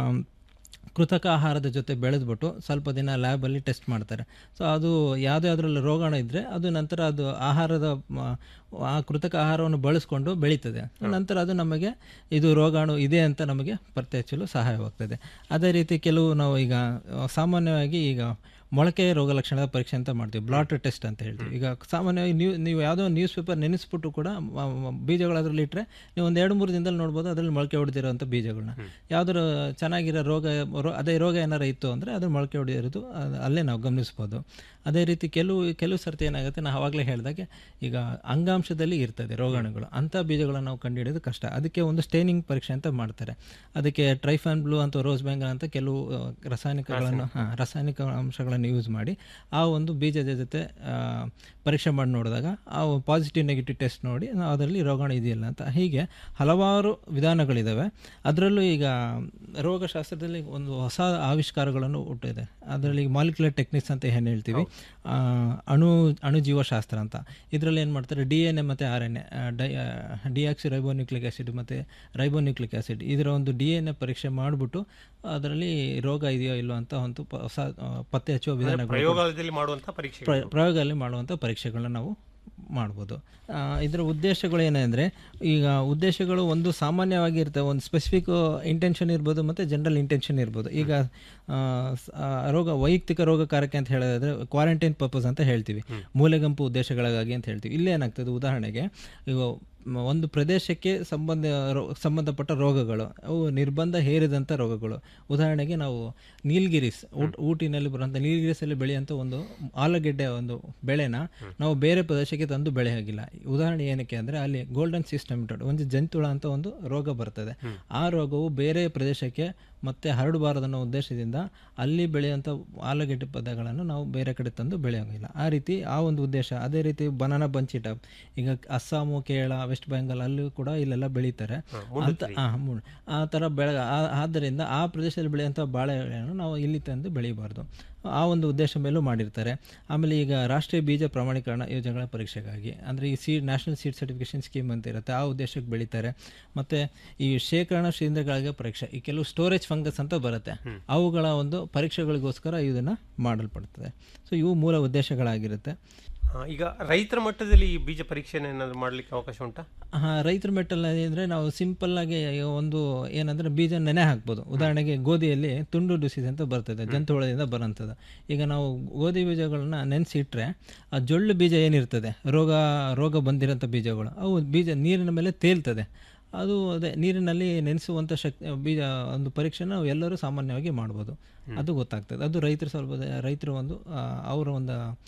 ಕೃತಕ ಆಹಾರದ ಜೊತೆ ಬೆಳೆದ್ಬಿಟ್ಟು ಸ್ವಲ್ಪ ದಿನ ಲ್ಯಾಬಲ್ಲಿ ಟೆಸ್ಟ್ ಮಾಡ್ತಾರೆ ಸೊ ಅದು ಯಾವುದೇ ಅದರಲ್ಲಿ ರೋಗಾಣು ಇದ್ದರೆ ಅದು ನಂತರ ಅದು ಆಹಾರದ ಮ, ಆ ಕೃತಕ ಆಹಾರವನ್ನು ಬಳಸ್ಕೊಂಡು ಬೆಳೀತದೆ ನಂತರ ಅದು ನಮಗೆ ಇದು ರೋಗಾಣು ಇದೆ ಅಂತ ನಮಗೆ ಪತ್ತೆ ಹಚ್ಚಲು ಸಹಾಯವಾಗ್ತದೆ ಅದೇ ರೀತಿ ಕೆಲವು ನಾವು ಈಗ ಆ, ಸಾಮಾನ್ಯವಾಗಿ ಈಗ ಮೊಳಕೆ ರೋಗ ಲಕ್ಷಣದ ಪರೀಕ್ಷೆ ಅಂತ ಮಾಡ್ತೀವಿ ಬ್ಲಾಟ್ ಟೆಸ್ಟ್ ಅಂತ ಹೇಳ್ತೀವಿ ಈಗ ಸಾಮಾನ್ಯವಾಗಿ ನೀವು ನೀವು ಯಾವುದೋ ನ್ಯೂಸ್ ಪೇಪರ್ ನೆನೆಸ್ಬಿಟ್ಟು ಕೂಡ ಮ- ಮ- ಬೀಜಗಳು ಅದರಲ್ಲಿ ಇಟ್ಟರೆ ನೀವು ಒಂದು ಎರಡು ಮೂರು ದಿನದಲ್ಲಿ ನೋಡ್ಬೋದು ಅದರಲ್ಲಿ ಮೊಳಕೆ ಹೊಡೆದಿರೋಂಥ ಬೀಜಗಳನ್ನ ಯಾವ್ದಾರು ಚೆನ್ನಾಗಿರೋ ರೋಗ ರೋ- ಅದೇ ರೋಗ ಏನಾರು ಇತ್ತು ಅಂದರೆ ಅದು ಮೊಳಕೆ ಹೊಡೆದಿರೋದು ಅದು ಅಲ್ಲೇ ನಾವು ಗಮನಿಸ್ಬೋದು ಅದೇ ರೀತಿ ಕೆಲವು ಕೆಲವು ಸರ್ತಿ ಏನಾಗುತ್ತೆ ನಾವು ಆವಾಗಲೇ ಹೇಳಿದಾಗೆ ಈಗ ಅಂಗಾಂಶದಲ್ಲಿ ಇರ್ತದೆ ರೋಗಾಣುಗಳು ಅಂಥ ಬೀಜಗಳನ್ನು ನಾವು ಕಂಡುಹಿಡಿಯೋದು ಕಷ್ಟ ಅದಕ್ಕೆ ಒಂದು ಸ್ಟೇನಿಂಗ್ ಪರೀಕ್ಷೆ ಅಂತ ಮಾಡ್ತಾರೆ ಅದಕ್ಕೆ ಟ್ರೈಫಾನ್ ಬ್ಲೂ ಅಂತ ರೋಸ್ ಬ್ಯಾಂಗಲ್ ಅಂತ ಕೆಲವು ಆ, ರಾಸಾಯನಿಕಗಳನ್ನು ಹಾಂ ರಾಸಾಯನಿಕ ಅಂಶಗಳನ್ನು ಯೂಸ್ ಮಾಡಿ ಆ ಒಂದು ಬೀಜದ ಜೊತೆ ಆ, ಪರೀಕ್ಷೆ ಮಾಡಿ ನೋಡಿದಾಗ ಆ ಪಾಸಿಟಿವ್ ನೆಗೆಟಿವ್ ಟೆಸ್ಟ್ ನೋಡಿ ನಾವು ಅದರಲ್ಲಿ ರೋಗಾಣು ಇದೆಯಲ್ಲ ಅಂತ ಹೀಗೆ ಹಲವಾರು ವಿಧಾನಗಳಿದ್ದಾವೆ ಅದರಲ್ಲೂ ಈಗ ರೋಗಶಾಸ್ತ್ರದಲ್ಲಿ ಒಂದು ಹೊಸ ಆವಿಷ್ಕಾರಗಳನ್ನು ಹುಟ್ಟಿದೆ ಅದರಲ್ಲಿ ಮಾಲಿಕ್ಯುಲರ್ ಟೆಕ್ನಿಕ್ಸ್ ಅಂತ ಏನು ಹೇಳ್ತೀವಿ ಆ, ಅಣು ಅಣುಜೀವಶಾಸ್ತ್ರ ಅಂತ ಇದರಲ್ಲಿ ಏನು ಮಾಡ್ತಾರೆ ಡಿ ಎನ್ ಎ ಮತ್ತು R N A di deoxyribonucleic acid ಮತ್ತು ರೈಬೋನ್ಯೂಕ್ಲಿಕ್ ಆ್ಯಸಿಡ್ ಇದರ ಒಂದು ಡಿ ಎನ್ ಎ ಪರೀಕ್ಷೆ ಮಾಡಿಬಿಟ್ಟು ಅದರಲ್ಲಿ ರೋಗ ಇದೆಯೋ ಇಲ್ಲೋ ಅಂತ ಒಂದು ಪ- ಹೊಸ ಆ, ಪತ್ತೆ ಹಚ್ಚುವ ವಿಧಾನಗಳು ಕೂಡ- ಪ್ರಯೋಗಾಲಯದಲ್ಲಿ ಮಾಡುವಂತ ಪರೀಕ್ಷೆ ಪ್ರ- ಪ್ರಯೋಗದಲ್ಲಿ ಮಾಡುವಂಥ ಪರೀಕ್ಷೆಗಳನ್ನ ನಾವು ಮಾಡ್ಬೋದು ಆ, ಇದರ ಉದ್ದೇಶಗಳು ಏನಂದರೆ ಈಗ ಉದ್ದೇಶಗಳು ಒಂದು ಸಾಮಾನ್ಯವಾಗಿ ಇರ್ತವೆ ಒಂದು ಸ್ಪೆಸಿಫಿಕ್ ಇಂಟೆನ್ಷನ್ ಇರ್ಬೋದು ಮತ್ತು ಜನರಲ್ ಇಂಟೆನ್ಷನ್ ಇರ್ಬೋದು ಈಗ ಆ, ಸ- ಆ, ರೋಗ ವೈಯಕ್ತಿಕ ರೋಗಕಾರಕ್ಕೆ ಅಂತ ಹೇಳೋದಾದ್ರೆ ಕ್ವಾರಂಟೈನ್ ಪರ್ಪಸ್ ಅಂತ ಹೇಳ್ತೀವಿ ಮೂಲೆಗಂಪು ಉದ್ದೇಶಗಳಿಗಾಗಿ ಅಂತ ಹೇಳ್ತೀವಿ ಇಲ್ಲಿ ಏನಾಗ್ತದೆ ಉದಾಹರಣೆಗೆ ಈಗ ಮ- ಒಂದು ಪ್ರದೇಶಕ್ಕೆ ಸಂಬಂಧ ರೋ- ಸಂಬಂಧಪಟ್ಟ ರೋಗಗಳು ಅವು ನಿರ್ಬಂಧ ಹೇರಿದಂಥ ರೋಗಗಳು ಉದಾಹರಣೆಗೆ ನಾವು ನೀಲಗಿರಿಸ್ ಊಟ ಊಟಿನಲ್ಲಿ ಬರುವಂಥ ನೀಲಗಿರಿಸಲ್ಲಿ ಬೆಳೆಯುವಂಥ ಒಂದು ಆಲೂಗೆಡ್ಡೆ ಒಂದು ಬೆಳೆನ ನಾವು ಬೇರೆ ಪ್ರದೇಶಕ್ಕೆ ತಂದು ಬೆಳೆ ಹಾಗಿಲ್ಲ ಉದಾಹರಣೆ ಏನಕ್ಕೆ ಅಂದರೆ ಅಲ್ಲಿ ಗೋಲ್ಡನ್ ಸಿಸ್ಟಮ್ ಒಂದು ಜಂತುಳ ಅಂತ ಒಂದು ರೋಗ ಬರ್ತದೆ ಆ ರೋಗವು ಬೇರೆ ಪ್ರದೇಶಕ್ಕೆ ಮತ್ತೆ ಹರಡಬಾರದನ್ನೋ ಉದ್ದೇಶದಿಂದ ಅಲ್ಲಿ ಬೆಳೆಯುವಂಥ ಆಲೂಗೆಡ್ಡೆ ಪದಗಳನ್ನು ನಾವು ಬೇರೆ ಕಡೆ ತಂದು ಬೆಳೆಯೋಂಗಿಲ್ಲ ಆ ರೀತಿ ಆ ಒಂದು ಉದ್ದೇಶ ಅದೇ ರೀತಿ ಬನಾನಾ ಬಂಚಿಟ ಈಗ ಅಸ್ಸಾಮು ಕೇರಳ ವೆಸ್ಟ್ ಬೆಂಗಾಲ್ ಅಲ್ಲೂ ಕೂಡ ಇಲ್ಲೆಲ್ಲ ಬೆಳೀತಾರೆ ಅಂತ ಆ, ಮು- ಆ ಥರ ಬೆಳೆ ಆ- ಆದ್ದರಿಂದ ಆ ಪ್ರದೇಶದಲ್ಲಿ ಬೆಳೆಯುವಂಥ ಬಾಳೆಗಳನ್ನು ನಾವು ಇಲ್ಲಿ ತಂದು ಬೆಳೀಬಾರ್ದು ಆ ಒಂದು ಉದ್ದೇಶ ಮೇಲೂ ಮಾಡಿರ್ತಾರೆ ಆಮೇಲೆ ಈಗ ರಾಷ್ಟ್ರೀಯ ಬೀಜ ಪ್ರಮಾಣೀಕರಣ ಯೋಜನೆಗಳ ಪರೀಕ್ಷೆಗಾಗಿ ಅಂದರೆ ಈ seed national seed certification scheme ಅಂತ ಇರುತ್ತೆ ಆ ಉದ್ದೇಶಕ್ಕೆ ಬೆಳೀತಾರೆ ಮತ್ತು ಈ ಶೇಖರಣಾ ಶಿಲೀಂಧ್ರಗಳಿಗೆ ಪರೀಕ್ಷೆ ಈ ಕೆಲವು ಸ್ಟೋರೇಜ್ ಫಂಗಸ್ ಅಂತ ಬರುತ್ತೆ ಅವುಗಳ ಒಂದು ಪರೀಕ್ಷೆಗಳಿಗೋಸ್ಕರ ಇದನ್ನು ಮಾಡಲ್ಪಡ್ತದೆ ಸೊ ಇವು ಮೂಲ ಉದ್ದೇಶಗಳಾಗಿರುತ್ತೆ ಆ, ಈಗ ರೈತರ ಮಟ್ಟದಲ್ಲಿ ಈ ಬೀಜ ಪರೀಕ್ಷೆನ ಏನಾದ್ರು ಮಾಡ್ಲಿಕ್ಕೆ ಅವಕಾಶ ಉಂಟಾ ಹಾಂ ರೈತರ ಮೆಟ್ಟಲ್ಲಿ ಅಂದರೆ ನಾವು ಸಿಂಪಲ್ ಆಗಿ ಒಂದು ಏನಂದ್ರೆ ಬೀಜ ನೆನೆ ಹಾಕ್ಬೋದು ಉದಾಹರಣೆಗೆ ಗೋಧಿಯಲ್ಲಿ ತುಂಡು ಡಿಸೀಸ್ ಅಂತ ಬರ್ತದೆ ಜಂತುಹುಳದಿಂದ ಬರೋಂಥದ್ದು ಈಗ ನಾವು ಗೋಧಿ ಬೀಜಗಳನ್ನ ನೆನೆಸಿಟ್ರೆ ಆ ಜೊಳ್ಳು ಬೀಜ ಏನಿರ್ತದೆ ರೋಗ ರೋಗ ಬಂದಿರೋಂಥ ಬೀಜಗಳು ಅವು ಬೀಜ ನೀರಿನ ಮೇಲೆ ತೇಲ್ತದೆ ಅದು ಅದೇ ನೀರಿನಲ್ಲಿ ನೆನೆಸುವಂಥ ಶಕ್ತಿ ಬೀಜ ಒಂದು ಪರೀಕ್ಷೆನ ನಾವು ಎಲ್ಲರೂ ಸಾಮಾನ್ಯವಾಗಿ ಮಾಡ್ಬೋದು ಅದು ಗೊತ್ತಾಗ್ತದೆ ಅದು ರೈತರು ಸ್ವಲ್ಪ ರೈತರು ಒಂದು ಆ, ಅವರ ಒಂದು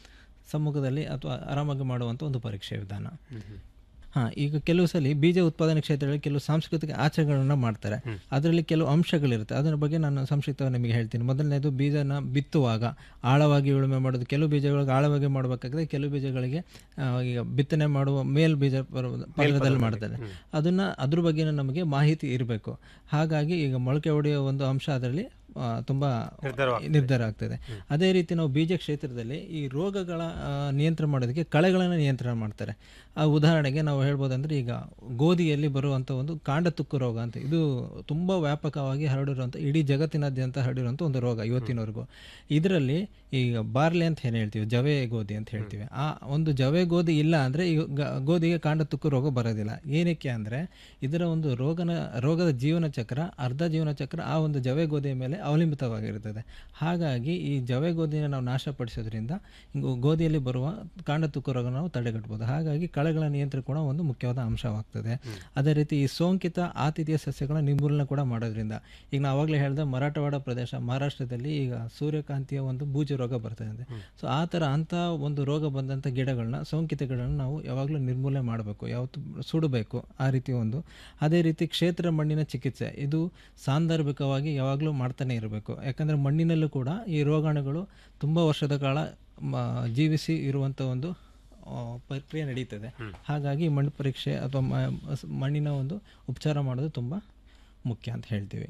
ಸಮ್ಮುಖದಲ್ಲಿ ಅಥವಾ ಆರಾಮಾಗಿ ಮಾಡುವಂಥ ಒಂದು ಪರೀಕ್ಷೆ ವಿಧಾನ ಹಾಂ ಈಗ ಕೆಲವು ಸಲ ಬೀಜ ಉತ್ಪಾದನೆ ಕ್ಷೇತ್ರದಲ್ಲಿ ಕೆಲವು ಸಾಂಸ್ಕೃತಿಕ ಆಚರಣೆಗಳನ್ನು ಮಾಡ್ತಾರೆ ಅದರಲ್ಲಿ ಕೆಲವು ಅಂಶಗಳಿರುತ್ತೆ ಅದರ ಬಗ್ಗೆ ನಾನು ಸಂಕ್ಷಿಪ್ತವಾಗಿ ನಿಮಗೆ ಹೇಳ್ತೀನಿ ಮೊದಲನೇದು ಬೀಜನ ಬಿತ್ತುವಾಗ ಆಳವಾಗಿ ಉಳುಮೆ ಮಾಡೋದು ಕೆಲವು ಬೀಜಗಳಿಗೆ ಆಳವಾಗಿ ಮಾಡಬೇಕಾದ್ರೆ ಕೆಲವು ಬೀಜಗಳಿಗೆ ಆ, ಈಗ ಬಿತ್ತನೆ ಮಾಡುವ ಮೇಲ್ ಬೀಜ ಪರ್ವ- ಪದರದಲ್ಲಿ ಮಾಡ್ತಾರೆ ಅದನ್ನ ಅದ್ರ ಬಗ್ಗೆ ನಮಗೆ ಮಾಹಿತಿ ಇರಬೇಕು ಹಾಗಾಗಿ ಈಗ ಮೊಳಕೆ ಹೊಡೆಯುವ ಒಂದು ಅಂಶ ಅದರಲ್ಲಿ ಆ, ತುಂಬಾ ನಿರ್ಧಾರ ಆಗ್ತದೆ ಅದೇ ರೀತಿ ನಾವು ಬೀಜ ಕ್ಷೇತ್ರದಲ್ಲಿ ಈ ರೋಗಗಳ ಆ, ನಿಯಂತ್ರಣ ಮಾಡೋದಕ್ಕೆ ಕಳೆಗಳನ್ನು ನಿಯಂತ್ರಣ ಮಾಡ್ತಾರೆ ಆ ಉದಾಹರಣೆಗೆ ನಾವು ಹೇಳ್ಬೋದಂದ್ರೆ ಈಗ ಗೋಧಿಯಲ್ಲಿ ಬರುವಂಥ ಒಂದು ಕಾಂಡ ತುಕ್ಕು ರೋಗ ಅಂತ ಇದು ತುಂಬ ವ್ಯಾಪಕವಾಗಿ ಹರಡಿರುವಂಥ ಇಡೀ ಜಗತ್ತಿನಾದ್ಯಂತ ಹರಡಿರುವಂಥ ಒಂದು ರೋಗ ಇವತ್ತಿನವರೆಗೂ ಇದರಲ್ಲಿ ಈಗ ಬಾರ್ಲಿ ಅಂತ ಏನು ಹೇಳ್ತೀವಿ ಜವೆ ಗೋಧಿ ಅಂತ ಹೇಳ್ತೀವಿ ಆ ಒಂದು ಜವೆ ಗೋಧಿ ಇಲ್ಲ ಅಂದರೆ ಈ ಗ- ಗೋಧಿಗೆ ಕಾಂಡ ತುಕ್ಕು ರೋಗ ಬರೋದಿಲ್ಲ ಏನಕ್ಕೆ ಅಂದರೆ ಇದರ ಒಂದು ರೋಗನ ರೋಗದ ಜೀವನ ಚಕ್ರ ಅರ್ಧ ಜೀವನ ಚಕ್ರ ಆ ಒಂದು ಜವೆ ಗೋಧಿಯ ಮೇಲೆ ಅವಲಂಬಿತವಾಗಿರುತ್ತದೆ ಹಾಗಾಗಿ ಈ ಜವೆ ಗೋಧಿನ ನಾವು ನಾಶಪಡಿಸೋದ್ರಿಂದ ಇಂಗು ಗೋಧಿಯಲ್ಲಿ ಬರುವ ಕಾಂಡ ತುಕ್ಕು ರೋಗ ನಾವು ತಡೆಗಟ್ಟಬಹುದು ಹಾಗಾಗಿ ಕಳೆಗಳ ನಿಯಂತ್ರಣ ಕೂಡ ಒಂದು ಮುಖ್ಯವಾದ ಅಂಶವಾಗ್ತದೆ ಅದೇ ರೀತಿ ಈ ಸೋಂಕಿತ ಆತಿಥ್ಯ ಸಸ್ಯಗಳ ನಿರ್ಮೂಲನೆ ಕೂಡ ಮಾಡೋದ್ರಿಂದ ಈಗ ನಾವು ಆವಾಗಲೇ ಹೇಳಿದ ಮರಾಠವಾಡ ಪ್ರದೇಶ ಮಹಾರಾಷ್ಟ್ರದಲ್ಲಿ ಈಗ ಸೂರ್ಯಕಾಂತಿಯ ಒಂದು ಬೂಜು ರೋಗ ಬರ್ತದೆ ಅಂತೆ ಸೊ ಆ ಥರ ಅಂಥ ಒಂದು ರೋಗ ಬಂದಂಥ ಗಿಡಗಳನ್ನ ಸೋಂಕಿತ ಗಿಡಗಳನ್ನ ನಾವು ಯಾವಾಗಲೂ ನಿರ್ಮೂಲನೆ ಮಾಡಬೇಕು ಯಾವತ್ತು ಸುಡಬೇಕು ಆ ರೀತಿ ಒಂದು ಅದೇ ರೀತಿ ಕ್ಷೇತ್ರ ಮಣ್ಣಿನ ಚಿಕಿತ್ಸೆ ಇದು ಸಾಂದರ್ಭಿಕವಾಗಿ ಯಾವಾಗಲೂ ಮಾಡ್ತಾನೆ ಇರಬೇಕು ಯಾಕಂದರೆ ಮಣ್ಣಿನಲ್ಲೂ ಕೂಡ ಈ ರೋಗಾಣುಗಳು ತುಂಬ ವರ್ಷದ ಕಾಲ ಮ- ಜೀವಿಸಿ ಇರುವಂಥ ಒಂದು ಆ, ಪ್ರಕ್ರಿಯೆ ನಡೀತದೆ ಹಾಗಾಗಿ ಮಣ್ಣು ಪರೀಕ್ಷೆ ಅಥವಾ ಮ- ಸ್- ಮಣ್ಣಿನ ಒಂದು ಉಪಚಾರ ಮಾಡೋದು ತುಂಬ ಮುಖ್ಯ ಅಂತ ಹೇಳ್ತೀವಿ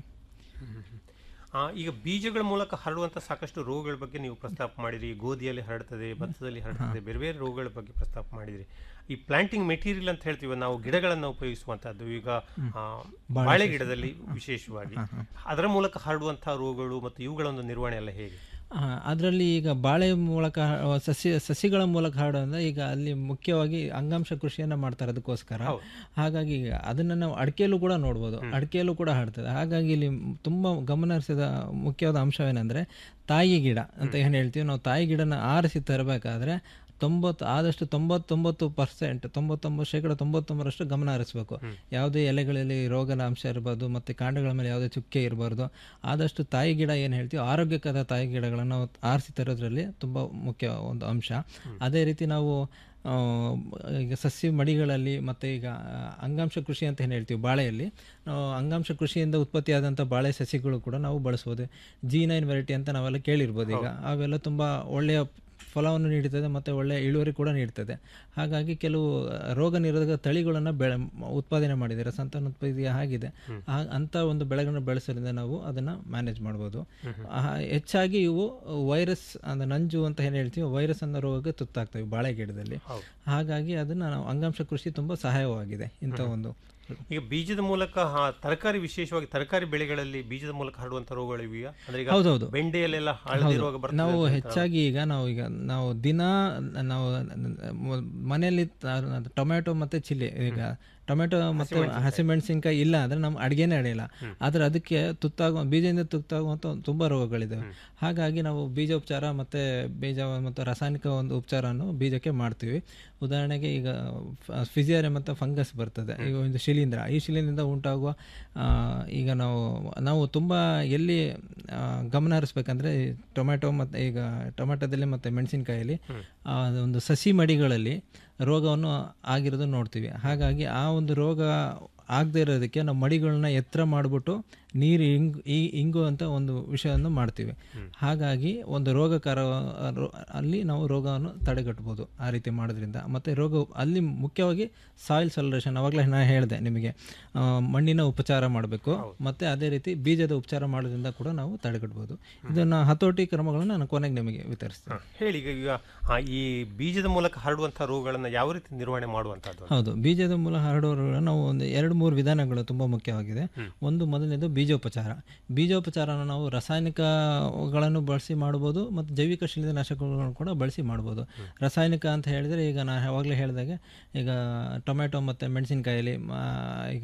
ಆ, ಈಗ ಬೀಜಗಳ ಮೂಲಕ ಹರಡುವಂಥ ಸಾಕಷ್ಟು ರೋಗಗಳ ಬಗ್ಗೆ ನೀವು ಪ್ರಸ್ತಾಪ ಮಾಡಿದ್ರಿ ಗೋಧಿಯಲ್ಲಿ ಹರಡ್ತದೆ ಭತ್ತದಲ್ಲಿ ಹರಡ್ತದೆ ಬೇರೆ ಬೇರೆ ರೋಗಗಳ ಬಗ್ಗೆ ಪ್ರಸ್ತಾಪ ಮಾಡಿದ್ರಿ ಈ ಪ್ಲಾಂಟಿಂಗ್ ಮೆಟೀರಿಯಲ್ ಅಂತ ಹೇಳ್ತೀವಿ ನಾವು ಗಿಡಗಳನ್ನು ಉಪಯೋಗಿಸುವಂತಹದ್ದು ಈಗ ಆ, ಬಾಳೆ ಗಿಡದಲ್ಲಿ ವಿಶೇಷವಾಗಿ ಅದರ ಮೂಲಕ ಹರಡುವಂತಹ ರೋಗಗಳು ಮತ್ತು ಇವುಗಳ ಒಂದು ನಿರ್ವಹಣೆ ಎಲ್ಲ ಹೇಗೆ ಅದರಲ್ಲಿ ಈಗ ಬಾಳೆ ಮೂಲಕ ಹ- ಸಸ್ಯ ಸಸಿಗಳ ಮೂಲಕ ಹರಡೋದ್ರೆ ಈಗ ಅಲ್ಲಿ ಮುಖ್ಯವಾಗಿ ಅಂಗಾಂಶ ಕೃಷಿಯನ್ನು ಮಾಡ್ತಾರೆ ಅದಕ್ಕೋಸ್ಕರ ಹಾಗಾಗಿ ಈಗ ಅದನ್ನು ನಾವು ಅಡಿಕೆಯಲ್ಲೂ ಕೂಡ ನೋಡ್ಬೋದು ಅಡಿಕೆಯಲ್ಲೂ ಕೂಡ ಹರಡ್ತದೆ ಹಾಗಾಗಿ ಇಲ್ಲಿ ತುಂಬ ಗಮನ ಹರಿಸಿದ ಮುಖ್ಯವಾದ ಅಂಶವೇನೆಂದರೆ ತಾಯಿ ಗಿಡ ಅಂತ ಏನು ಹೇಳ್ತೀವಿ ನಾವು ತಾಯಿ ಗಿಡನ ಆರಿಸಿ ತರಬೇಕಾದ್ರೆ ತೊಂಬತ್ತು ಆದಷ್ಟು ತೊಂಬತ್ತೊಂಬತ್ತು ಪರ್ಸೆಂಟ್ ತೊಂಬತ್ತೊಂಬತ್ತು ಶೇಕಡ ತೊಂಬತ್ತೊಂಬರಷ್ಟು ಗಮನ ಹರಿಸಬೇಕು ಯಾವುದೇ ಎಲೆಗಳಲ್ಲಿ ರೋಗದ ಅಂಶ ಇರ್ಬೋದು ಮತ್ತು ಕಾಂಡಗಳ ಮೇಲೆ ಯಾವುದೇ ಚುಕ್ಕೆ ಇರಬಾರ್ದು ಆದಷ್ಟು ತಾಯಿ ಗಿಡ ಏನು ಹೇಳ್ತೀವಿ ಆರೋಗ್ಯಕರ ತಾಯಿ ಗಿಡಗಳನ್ನು ನಾವು ಆರಿಸಿ ತರೋದ್ರಲ್ಲಿ ತುಂಬ ಮುಖ್ಯ ಒಂದು ಅಂಶ ಅದೇ ರೀತಿ ನಾವು ಆ, ಈಗ ಸಸ್ಯ ಮಡಿಗಳಲ್ಲಿ ಮತ್ತು ಈಗ ಆ, ಅಂಗಾಂಶ ಕೃಷಿ ಅಂತ ಏನು ಹೇಳ್ತೀವಿ ಬಾಳೆಯಲ್ಲಿ ನಾವು ಅಂಗಾಂಶ ಕೃಷಿಯಿಂದ ಉತ್ಪತ್ತಿಯಾದಂಥ ಬಾಳೆ ಸಸಿಗಳು ಕೂಡ ನಾವು ಬಳಸ್ಬೋದು ಜಿ ನೈನ್ ವೆರೈಟಿ ಅಂತ ನಾವೆಲ್ಲ ಕೇಳಿರ್ಬೋದು ಈಗ ಅವೆಲ್ಲ ತುಂಬ ಒಳ್ಳೆಯ ಫಲವನ್ನು ನೀಡುತ್ತದೆ ಮತ್ತು ಒಳ್ಳೆಯ ಇಳುವರಿ ಕೂಡ ನೀಡ್ತದೆ ಹಾಗಾಗಿ ಕೆಲವು ರೋಗ ನಿರೋಧಕ ತಳಿಗಳನ್ನು ಬೆಳೆ ಉತ್ಪಾದನೆ ಮಾಡಿದ್ದಾರೆ ಸಂತಾನೋತ್ಪತ್ತಿ ಆಗಿದೆ ಆ- ಅಂಥ ಒಂದು ಬೆಳೆಗಳನ್ನು ಬೆಳೆಸೋದ್ರಿಂದ ನಾವು ಅದನ್ನು ಮ್ಯಾನೇಜ್ ಮಾಡ್ಬೋದು ಆ, ಹೆಚ್ಚಾಗಿ ಇವು ವೈರಸ್ ಅಂದ್ರೆ ನಂಜು ಅಂತ ಏನು ಹೇಳ್ತೀವಿ ವೈರಸ್ ಅನ್ನೋ ರೋಗಕ್ಕೆ ತುತ್ತಾಗ್ತವೆ ಬಾಳೆ ಗಿಡದಲ್ಲಿ ಹಾಗಾಗಿ ಅದನ್ನು ನಾವು ಅಂಗಾಂಶ ಕೃಷಿ ತುಂಬ ಸಹಾಯವಾಗಿದೆ ಇಂಥ ಒಂದು ಈಗ ಬೀಜದ ಮೂಲಕ ಆ, ತರಕಾರಿ ವಿಶೇಷವಾಗಿ ತರಕಾರಿ ಬೆಳೆಗಳಲ್ಲಿ ಬೀಜದ ಮೂಲಕ ಹರಡುವಂತ ರೋಗಗಳು ಇವೆಯಾ ಅಂದ್ರೆ ಈಗ ಹೌದೌದು. ಬೆಂಡೆಯಲ್ಲೆಲ್ಲ ಹಳದಿ ರೋಗ ಬರ್ತದೆ ನಾವು ಅಂತ ಹೆಚ್ಚಾಗಿ ಈಗ ನಾವು ಈಗ ನಾವು ದಿನ ನಾವು ಮ- ಮನೆಯಲ್ಲಿ ತ- ಟೊಮೆಟೊ ಮತ್ತೆ ಚಿಲ್ಲಿ ಈಗ ಟೊಮೆಟೊ ಮತ್ತು ಹಸಿಮೆಣಸಿನ್ಕಾಯಿ ಇಲ್ಲ ಅಂದರೆ ನಮ್ಮ ಅಡುಗೆನೇ ಅಡಿಯಲ್ಲ ಆದರೆ ಅದಕ್ಕೆ ತುತ್ತಾಗುವ ಬೀಜದಿಂದ ತುತ್ತಾಗುವಂಥ ತುಂಬ ರೋಗಗಳಿದ್ದಾವೆ ಹಾಗಾಗಿ ನಾವು ಬೀಜೋಪಚಾರ ಮತ್ತು ಬೀಜ ಮತ್ತು ರಾಸಾಯನಿಕ ಒಂದು ಉಪಚಾರವನ್ನು ಬೀಜಕ್ಕೆ ಮಾಡ್ತೀವಿ ಉದಾಹರಣೆಗೆ ಈಗ ಫಿಸಿಯರೆ ಮತ್ತು ಫಂಗಸ್ ಬರ್ತದೆ ಈಗ ಒಂದು ಶಿಲೀಂಧ್ರ ಈ ಶಿಲೀಂಧ್ರದಿಂದ ಉಂಟಾಗುವ ಆ, ಈಗ ನಾವು ನಾವು ತುಂಬ ಎಲ್ಲಿ ಆ, ಗಮನ ಹರಿಸ್ಬೇಕಂದ್ರೆ ಈ ಟೊಮೆಟೊ ಮತ್ತು ಈಗ ಟೊಮೆಟೊದಲ್ಲಿ ಮತ್ತು ಮೆಣಸಿನಕಾಯಲ್ಲಿ ಒಂದು ಸಸಿ ಮಡಿಗಳಲ್ಲಿ ರೋಗವನ್ನು ಆಗಿರೋದು ನೋಡ್ತೀವಿ ಹಾಗಾಗಿ ಆ ಒಂದು ರೋಗ ಆಗದೆ ಇರೋದಕ್ಕೆ ನಾವು ಮಡಿಗಳನ್ನ ಎತ್ತರ ಮಾಡಿಬಿಟ್ಟು ನೀರು ಇಂಗು ಈ ಇಂಗುವಂಥ ಒಂದು ವಿಷಯವನ್ನು ಮಾಡ್ತೀವಿ ಹಾಗಾಗಿ ಒಂದು ರೋಗಕಾರ ರೋ- ಅಲ್ಲಿ ನಾವು ರೋಗವನ್ನು ತಡೆಗಟ್ಬೋದು ಆ ರೀತಿ ಮಾಡೋದ್ರಿಂದ ಮತ್ತು ರೋಗ ಅಲ್ಲಿ ಮುಖ್ಯವಾಗಿ ಸಾಯಿಲ್ ಸೊಲ್ಯೂಷನ್ ಅವಾಗಲೇ ನಾನು ಹೇಳಿದೆ ನಿಮಗೆ ಆ, ಮಣ್ಣಿನ ಉಪಚಾರ ಮಾಡಬೇಕು ಮತ್ತು ಅದೇ ರೀತಿ ಬೀಜದ ಉಪಚಾರ ಮಾಡೋದ್ರಿಂದ ಕೂಡ ನಾವು ತಡೆಗಟ್ಬೋದು ಇದನ್ನು ಹತೋಟಿ ಕ್ರಮಗಳನ್ನು ನಾನು ಕೊನೆಗೆ ನಿಮಗೆ ವಿತರಿಸ್ತೇನೆ ಹೇಳಿ ಈಗ ಈಗ ಆ, ಈ ಬೀಜದ ಮೂಲಕ ಹರಡುವಂತಹ ರೋಗಗಳನ್ನ ಯಾವ ರೀತಿ ನಿರ್ವಹಣೆ ಮಾಡುವಂತಹದ್ದು ಹೌದು ಬೀಜದ ಮೂಲ ಹರಡುವ ನಾವು ಒಂದು ಎರಡು ಮೂರು ವಿಧಾನಗಳು ತುಂಬ ಮುಖ್ಯವಾಗಿದೆ ಒಂದು ಮೊದಲನೇದು ಬೀಜೋಪಚಾರ ಬೀಜೋಪಚಾರನ ನಾವು ರಾಸಾಯನಿಕಗಳನ್ನು ಬಳಸಿ ಮಾಡ್ಬೋದು ಮತ್ತು ಜೈವಿಕ ಶಿಲೀಂಧ್ರನಾಶಕಗಳನ್ನು ಕೂಡ ಬಳಸಿ ಮಾಡ್ಬೋದು ರಾಸಾಯನಿಕ ಅಂತ ಹೇಳಿದರೆ ಈಗ ನಾನು ಯಾವಾಗಲೇ ಹೇಳಿದಾಗೆ ಈಗ ಟೊಮೆಟೊ ಮತ್ತು ಮೆಣಸಿನಕಾಯಲ್ಲಿ ಈಗ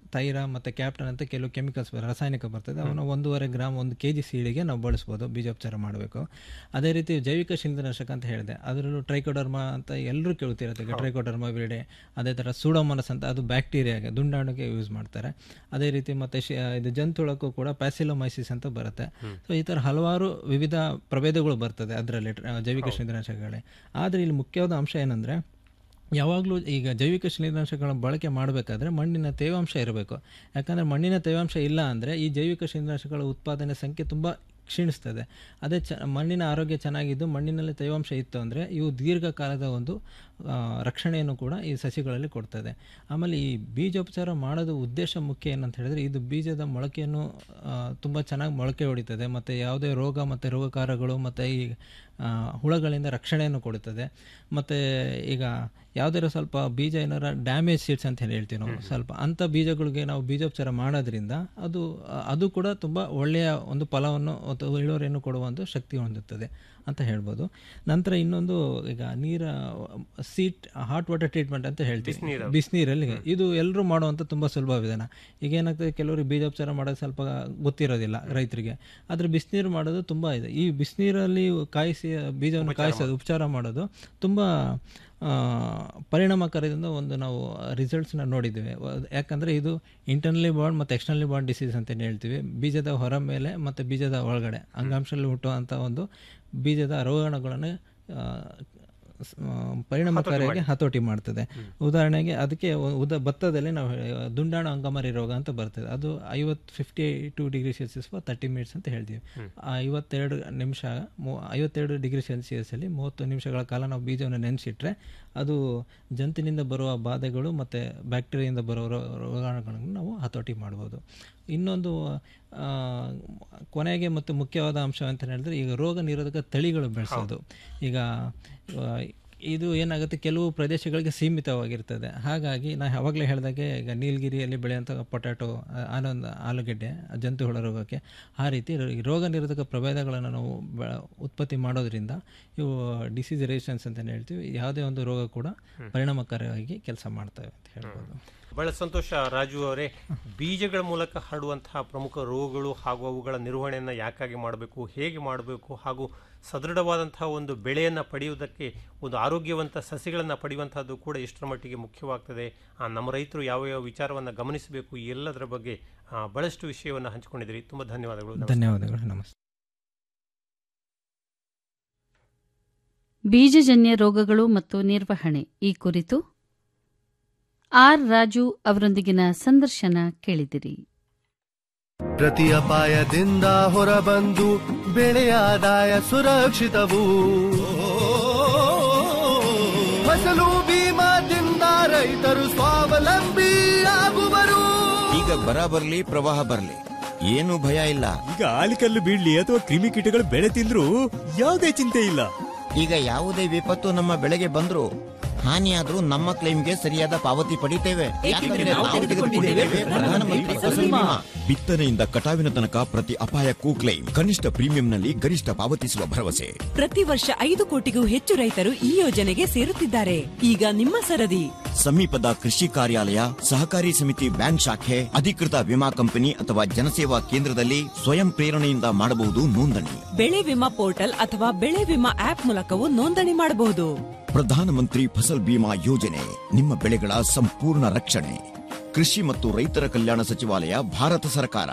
ತೈರ ಮತ್ತು ಕ್ಯಾಪ್ಟನ್ ಅಂತ ಕೆಲವು ಕೆಮಿಕಲ್ಸ್ ರಾಸಾಯನಿಕ ಬರ್ತದೆ ಅವನ್ನ ಒಂದೂವರೆ ಗ್ರಾಮ್ ಒಂದು ಕೆ ಜಿ ಸೀಳಿಗೆ ನಾವು ಬಳಸ್ಬೋದು ಬೀಜೋಪಚಾರ ಮಾಡಬೇಕು ಅದೇ ರೀತಿ ಜೈವಿಕ ಶಿಲೀಂಧ್ರನಾಶಕ ಅಂತ ಹೇಳಿದೆ ಅದರಲ್ಲೂ ಟ್ರೈಕೋಡರ್ಮಾ ಅಂತ ಎಲ್ಲರೂ ಕೇಳ್ತಿರುತ್ತೆ ಈಗ ಟ್ರೈಕೋಡರ್ಮಾ ವಿರಿಡೆ ಅದೇ ಥರ ಸೂಡೋಮನಸ್ ಅಂತ ಅದು ಬ್ಯಾಕ್ಟೀರಿಯಾಗೆ ದುಂಡಾಣುಗೆ ಯೂಸ್ ಮಾಡ್ತಾರೆ ಅದೇ ರೀತಿ ಮತ್ತು ಶಿ ಇದು ಜಂತುಳಕ್ಕೂ ಕೂಡ ಪ್ಯಾಸಿಲೋಮೈಸಿಸ್ ಅಂತ ಬರುತ್ತೆ ಸೊ ಈ ಥರ ಹಲವಾರು ವಿವಿಧ ಪ್ರಭೇದಗಳು ಬರ್ತದೆ ಅದರಲ್ಲಿ ಜೈವಿಕ ಶಿಲೀಂಧ್ರನಾಶಕಗಳೇ ಆದರೆ ಇಲ್ಲಿ ಮುಖ್ಯವಾದ ಅಂಶ ಏನಂದರೆ ಯಾವಾಗಲೂ ಈಗ ಜೈವಿಕ ಶಿಲೀಂಧ್ರನಾಶಕಗಳ ಬಳಕೆ ಮಾಡಬೇಕಾದ್ರೆ ಮಣ್ಣಿನ ತೇವಾಂಶ ಇರಬೇಕು ಯಾಕಂದರೆ ಮಣ್ಣಿನ ತೇವಾಂಶ ಇಲ್ಲ ಅಂದರೆ ಈ ಜೈವಿಕ ಶಿಲೀಂಧ್ರನಾಶಕಗಳ ಉತ್ಪಾದನೆ ಸಂಖ್ಯೆ ತುಂಬ ಕ್ಷೀಣಿಸ್ತದೆ ಅದೇ ಚ ಮಣ್ಣಿನ ಆರೋಗ್ಯ ಚೆನ್ನಾಗಿದ್ದು ಮಣ್ಣಿನಲ್ಲಿ ತೇವಾಂಶ ಇತ್ತು ಅಂದರೆ ಇವು ದೀರ್ಘಕಾಲದ ಒಂದು ಆ, ರಕ್ಷಣೆಯನ್ನು ಕೂಡ ಈ ಸಸಿಗಳಲ್ಲಿ ಕೊಡ್ತದೆ ಆಮೇಲೆ ಈ ಬೀಜೋಪಚಾರ ಮಾಡೋದು ಉದ್ದೇಶ ಮುಖ್ಯ ಏನಂತ ಹೇಳಿದ್ರೆ ಇದು ಬೀಜದ ಮೊಳಕೆಯನ್ನು ತುಂಬ ಚೆನ್ನಾಗಿ ಮೊಳಕೆ ಹೊಡಿತದೆ ಮತ್ತು ಯಾವುದೇ ರೋಗ ಮತ್ತು ರೋಗಕಾರಗಳು ಮತ್ತು ಈ ಆ, ಹುಳಗಳಿಂದ ರಕ್ಷಣೆಯನ್ನು ಕೊಡುತ್ತದೆ ಮತ್ತು ಈಗ ಯಾವುದಾದ್ರು ಸ್ವಲ್ಪ ಬೀಜ ಏನಾರ ಡ್ಯಾಮೇಜ್ ಸೀಡ್ಸ್ ಅಂತ ಹೇಳಿ ಹೇಳ್ತೀವಿ ನಾವು ಸ್ವಲ್ಪ ಅಂಥ ಬೀಜಗಳಿಗೆ ನಾವು ಬೀಜೋಪಚಾರ ಮಾಡೋದ್ರಿಂದ ಅದು ಅದು ಕೂಡ ತುಂಬ ಒಳ್ಳೆಯ ಒಂದು ಫಲವನ್ನು ಅಥವಾ ಇಳುವರಿಯನ್ನು ಕೊಡುವ ಒಂದು ಶಕ್ತಿ ಹೊಂದುತ್ತದೆ ಅಂತ ಹೇಳ್ಬೋದು ನಂತರ ಇನ್ನೊಂದು ಈಗ ನೀರ ಸೀಟ್ ಹಾಟ್ ವಾಟರ್ ಟ್ರೀಟ್ಮೆಂಟ್ ಅಂತ ಹೇಳ್ತೀವಿ ಬಿಸಿನೀರಲ್ಲಿ ಇದು ಎಲ್ಲರೂ ಮಾಡುವಂಥ ತುಂಬ ಸುಲಭ ವಿಧಾನ ಈಗ ಏನಾಗ್ತದೆ ಕೆಲವರಿಗೆ ಬೀಜೋಪಚಾರ ಮಾಡೋದು ಸ್ವಲ್ಪ ಗೊತ್ತಿರೋದಿಲ್ಲ ರೈತರಿಗೆ ಆದರೆ ಬಿಸಿನೀರು ಮಾಡೋದು ತುಂಬ ಇದೆ ಈ ಬಿಸಿನೀರಲ್ಲಿ ಕಾಯಿಸಿ ಬೀಜವನ್ನು ಕಾಯಿಸೋದು ಉಪಚಾರ ಮಾಡೋದು ತುಂಬ ಆ, ಪರಿಣಾಮಕಾರಿಯಿಂದ ಒಂದು ನಾವು ರಿಸಲ್ಟ್ಸ್ನ ನೋಡಿದ್ದೇವೆ ವ- ಯಾಕಂದರೆ ಇದು ಇಂಟರ್ನಲಿ ಬಾಂಡ್ ಮತ್ತು ಎಕ್ಸ್ಟರ್ನಲಿ ಬಾಂಡ್ ಡಿಸೀಸ್ ಅಂತಲೇ ಹೇಳ್ತೀವಿ ಬೀಜದ ಹೊರ ಮೇಲೆ ಮತ್ತು ಬೀಜದ ಒಳಗಡೆ ಅಂಗಾಂಶದಲ್ಲಿ ಹುಟ್ಟುವಂಥ ಒಂದು ಬೀಜದ ರೋಗಾಣುಗಳನ್ನು ಆ, ಸ್- ಆ, ಪರಿಣಾಮಕಾರಿಯಾಗಿ ಹತೋಟಿ ಮಾಡ್ತದೆ ಉದಾಹರಣೆಗೆ ಅದಕ್ಕೆ ಒ- ಉದ ಭತ್ತದಲ್ಲಿ ನಾವು ಹೇ- ದುಂಡಾಣು ಅಂಗಮಾರಿ ರೋಗ ಅಂತ ಬರ್ತದೆ ಅದು ಐವತ್ತು fifty two degree Celsius thirty minutes ಅಂತ ಹೇಳ್ತೀವಿ ಆ ಐವತ್ತೆರಡು ನಿಮಿಷ ಮೂ- ಐವತ್ತೆರಡು ಡಿಗ್ರಿ ಸೆಲ್ಸಿಯಸಲ್ಲಿ ಮೂವತ್ತು ನಿಮಿಷಗಳ ಕಾಲ ನಾವು ಬೀಜವನ್ನು ನೆನೆಸಿಟ್ರೆ ಅದು ಜಂತಿನಿಂದ ಬರುವ ಬಾಧೆಗಳು ಮತ್ತು ಬ್ಯಾಕ್ಟೀರಿಯಿಂದ ಬರುವ ರೋ- ರೋಗಾಣುಗಳನ್ನು ನಾವು ಹತೋಟಿ ಮಾಡ್ಬೋದು ಇನ್ನೊಂದು ಆ, ಕೊನೆಗೆ ಮತ್ತು ಮುಖ್ಯವಾದ ಅಂಶ ಅಂತ ಹೇಳಿದ್ರೆ ಈಗ ರೋಗ ನಿರೋಧಕ ತಳಿಗಳು ಬೆಳೆಸೋದು ಈಗ ಆ, ಇದು ಏನಾಗುತ್ತೆ ಕೆಲವು ಪ್ರದೇಶಗಳಿಗೆ ಸೀಮಿತವಾಗಿರ್ತದೆ ಹಾಗಾಗಿ ನಾ ಯಾವಾಗಲೇ ಹೇಳಿದಾಗೆ ಈಗ ನೀಲಗಿರಿಯಲ್ಲಿ ಬೆಳೆಯುವಂಥ ಪೊಟ್ಯಾಟೊ ಆನೊಂದು ಆಲೂಗೆಡ್ಡೆ ಜಂತುಹುಳ ರೋಗಕ್ಕೆ ಆ ರೀತಿ ರೋ- ಈ ರೋಗ ನಿರೋಧಕ ಪ್ರಭೇದಗಳನ್ನು ನಾವು ಬೆ ಉತ್ಪತ್ತಿ ಮಾಡೋದ್ರಿಂದ ಇವು ಡಿಸೀಸ್ ರೆಸಿಸ್ಟೆನ್ಸ್ ಅಂತ ಹೇಳ್ತೀವಿ ಯಾವುದೇ ಒಂದು ರೋಗ ಕೂಡ ಪರಿಣಾಮಕಾರಿಯಾಗಿ ಕೆಲಸ ಮಾಡ್ತವೆ ಅಂತ ಹೇಳ್ಬೋದು ಬಹಳ ಸಂತೋಷ ರಾಜು ಅವರೇ ಬೀಜಗಳ ಮೂಲಕ ಹರಡುವಂತಹ ಪ್ರಮುಖ ರೋಗಗಳು ಹಾಗೂ ಅವುಗಳ ನಿರ್ವಹಣೆಯನ್ನು ಯಾಕಾಗಿ ಮಾಡಬೇಕು ಹೇಗೆ ಮಾಡಬೇಕು ಹಾಗೂ ಸದೃಢವಾದಂತಹ ಒಂದು ಬೆಳೆಯನ್ನು ಪಡೆಯುವುದಕ್ಕೆ ಒಂದು ಆರೋಗ್ಯವಂತ ಸಸಿಗಳನ್ನು ಪಡೆಯುವಂತಹದ್ದು ಕೂಡ ಎಷ್ಟರ ಮಟ್ಟಿಗೆ ಮುಖ್ಯವಾಗ್ತದೆ ಆ, ನಮ್ಮ ರೈತರು ಯಾವ ಯಾವ ವಿಚಾರವನ್ನು ಗಮನಿಸಬೇಕು ಈ ಎಲ್ಲದರ ಬಗ್ಗೆ ಆ, ಬಹಳಷ್ಟು ವಿಷಯವನ್ನು ಹಂಚಿಕೊಂಡಿದ್ದೀರಿ ತುಂಬ ಧನ್ಯವಾದಗಳು ನಮಸ್ಕಾರ. ಧನ್ಯವಾದಗಳು ನಮಸ್ತೆ ಬೀಜಜನ್ಯ ರೋಗಗಳು ಮತ್ತು ನಿರ್ವಹಣೆ ಈ ಕುರಿತು ಆರ್ ರಾಜು ಅವರೊಂದಿಗಿನ ಸಂದರ್ಶನ ಕೇಳಿದಿರಿ ಪ್ರತಿ ಅಪಾಯದಿಂದ ಹೊರಬಂದು ಬೆಳೆಯ ಆದಾಯ ಸುರಕ್ಷಿತವು ಫಸಲು ಬೀಮಾದಿಂದ ರೈತರು ಸ್ವಾವಲಂಬಿ ಆಗುವರು ಈಗ ಬರ ಬರ್ಲಿ ಪ್ರವಾಹ ಬರ್ಲಿ ಏನು ಭಯ ಇಲ್ಲ ಈಗ ಆಲಿಕಲ್ಲು ಬೀಳ್ಲಿ ಅಥವಾ ಕ್ರಿಮಿಕೀಟಗಳು ಬೆಳೆ ತಿಂದ್ರು ಯಾವುದೇ ಚಿಂತೆ ಇಲ್ಲ ಈಗ ಯಾವುದೇ ವಿಪತ್ತು ನಮ್ಮ ಬೆಳೆಗೆ ಬಂದ್ರು ಹಾನಿಯಾದ್ರೂ ನಮ್ಮ ಕ್ಲೈಮ್ಗೆ ಸರಿಯಾದ ಪಾವತಿ ಪಡಿತೇವೆ ಯಾಕಂದ್ರೆ ನಾವು ತೆಗೆದುಕೊಂಡಿದ್ದೇವೆ ಪ್ರಧಾನಮಂತ್ರಿ ಫಸಲ್ ಬಿಮಾ. ಬಿತ್ತನೆಯಿಂದ ಕಟಾವಿನ ತನಕ ಪ್ರತಿ ಅಪಾಯಕ್ಕೂ ಕ್ಲೈಮ್ ಕನಿಷ್ಠ ಪ್ರೀಮಿಯಂನಲ್ಲಿ ಗರಿಷ್ಠ ಪಾವತಿಸುವ ಭರವಸೆ ಪ್ರತಿ ವರ್ಷ ಐದು ಕೋಟಿಗೂ ಹೆಚ್ಚು ರೈತರು ಈ ಯೋಜನೆಗೆ ಸೇರುತ್ತಿದ್ದಾರೆ ಈಗ ನಿಮ್ಮ ಸರದಿ ಸಮೀಪದ ಕೃಷಿ ಕಾರ್ಯಾಲಯ ಸಹಕಾರಿ ಸಮಿತಿ ಬ್ಯಾಂಕ್ ಶಾಖೆ ಅಧಿಕೃತ ವಿಮಾ ಕಂಪನಿ ಅಥವಾ ಜನಸೇವಾ ಕೇಂದ್ರದಲ್ಲಿ ಸ್ವಯಂ ಪ್ರೇರಣೆಯಿಂದ ಮಾಡಬಹುದು ನೋಂದಣಿ ಬೆಳೆ ವಿಮಾ ಪೋರ್ಟಲ್ ಅಥವಾ ಬೆಳೆ ವಿಮಾ ಆಪ್ ಮೂಲಕವೂ ನೋಂದಣಿ ಮಾಡಬಹುದು ಪ್ರಧಾನಮಂತ್ರಿ ಫಸಲ್ ಬಿಮಾ ಯೋಜನೆ ನಿಮ್ಮ ಬೆಳೆಗಳ ಸಂಪೂರ್ಣ ರಕ್ಷಣೆ ಕೃಷಿ ಮತ್ತು ರೈತರ ಕಲ್ಯಾಣ ಸಚಿವಾಲಯ ಭಾರತ ಸರ್ಕಾರ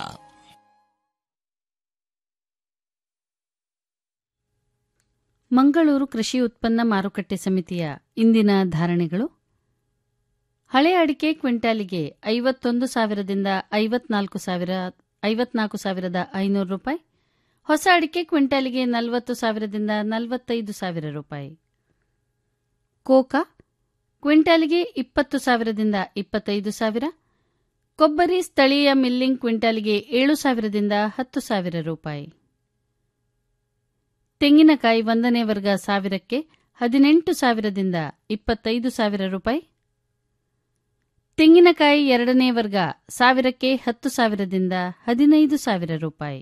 ಮಂಗಳೂರು ಕೃಷಿ ಉತ್ಪನ್ನ ಮಾರುಕಟ್ಟೆ ಸಮಿತಿಯ ಇಂದಿನ ಧಾರಣೆಗಳು ಹಳೆ ಅಡಿಕೆ ಕ್ವಿಂಟಾಲಿಗೆ ಐವತ್ತೊಂದು ಸಾವಿರದಿಂದ ಐವತ್ನಾಲ್ಕು ಸಾವಿರ ಐವತ್ನಾಲ್ಕು ಸಾವಿರದ ಐನೂರು ರೂಪಾಯಿ ಹೊಸ ಅಡಿಕೆ ಕ್ವಿಂಟಾಲಿಗೆ ನಲವತ್ತು ಸಾವಿರದಿಂದ ನಲವತ್ತೈದು ಸಾವಿರ ರೂಪಾಯಿ ಕೋಕಾ ಕ್ವಿಂಟಾಲಿಗೆ ಇಪ್ಪತ್ತು ಸಾವಿರದಿಂದ ಇಪ್ಪತ್ತೈದು ಸಾವಿರ ಕೊಬ್ಬರಿ ಸ್ಥಳೀಯ ಮಿಲ್ಲಿಂಗ್ ಕ್ವಿಂಟಾಲಿಗೆ ಏಳು ಸಾವಿರದಿಂದ ಹತ್ತು ಸಾವಿರ ರೂಪಾಯಿ ತೆಂಗಿನಕಾಯಿ ಒಂದನೇ ವರ್ಗ ಸಾವಿರಕ್ಕೆ ಹದಿನೆಂಟು ಸಾವಿರದಿಂದ ಇಪ್ಪತ್ತೈದು ಸಾವಿರ ರೂಪಾಯಿ ತೆಂಗಿನಕಾಯಿ ಎರಡನೇ ವರ್ಗ ಸಾವಿರಕ್ಕೆ ಹತ್ತು ಸಾವಿರದಿಂದ ಹದಿನೈದು ಸಾವಿರ ರೂಪಾಯಿ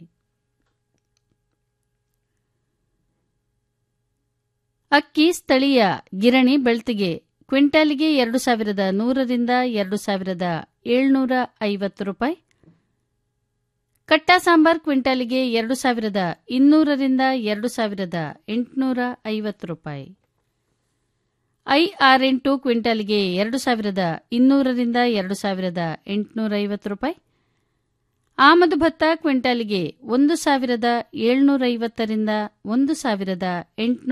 ಅಕ್ಕಿ ಸ್ಥಳೀಯ ಗಿರಣಿ ಬೆಳ್ತಿಗೆ ಕ್ವಿಂಟಾಲಿಗೆ ಎರಡು ಸಾವಿರದ ನೂರರಿಂದ ಎರಡು ಸಾವಿರದ ಏಳ್ನೂರ ಐವತ್ತು ರೂಪಾಯಿ ಕಟ್ಟ ಸಾಂಬಾರ್ ಕ್ವಿಂಟಾಲಿಗೆ ಎರಡು ಸಾವಿರದ ಇನ್ನೂರರಿಂದ ಎರಡು ಸಾವಿರದ ಎಂಟುನೂರ ಐವತ್ತು ರೂಪಾಯಿ ಐ ಆರ್ ಎಂಟು ಕ್ವಿಂಟಾಲಿಗೆ ಎರಡು ಸಾವಿರದ ಇನ್ನೂರರಿಂದ ಎರಡು ಸಾವಿರದ ಎಂಟುನೂರ ಐವತ್ತು ರೂಪಾಯಿ ಆಮದು ಭತ್ತ ಕ್ವಿಂಟಾಲಿಗೆ ಒಂದು ಸಾವಿರದ ಏಳ್ನೂರ ಐವತ್ತರಿಂದ ಒಂದು ಸಾವಿರದ ಎಂಟುನೂರ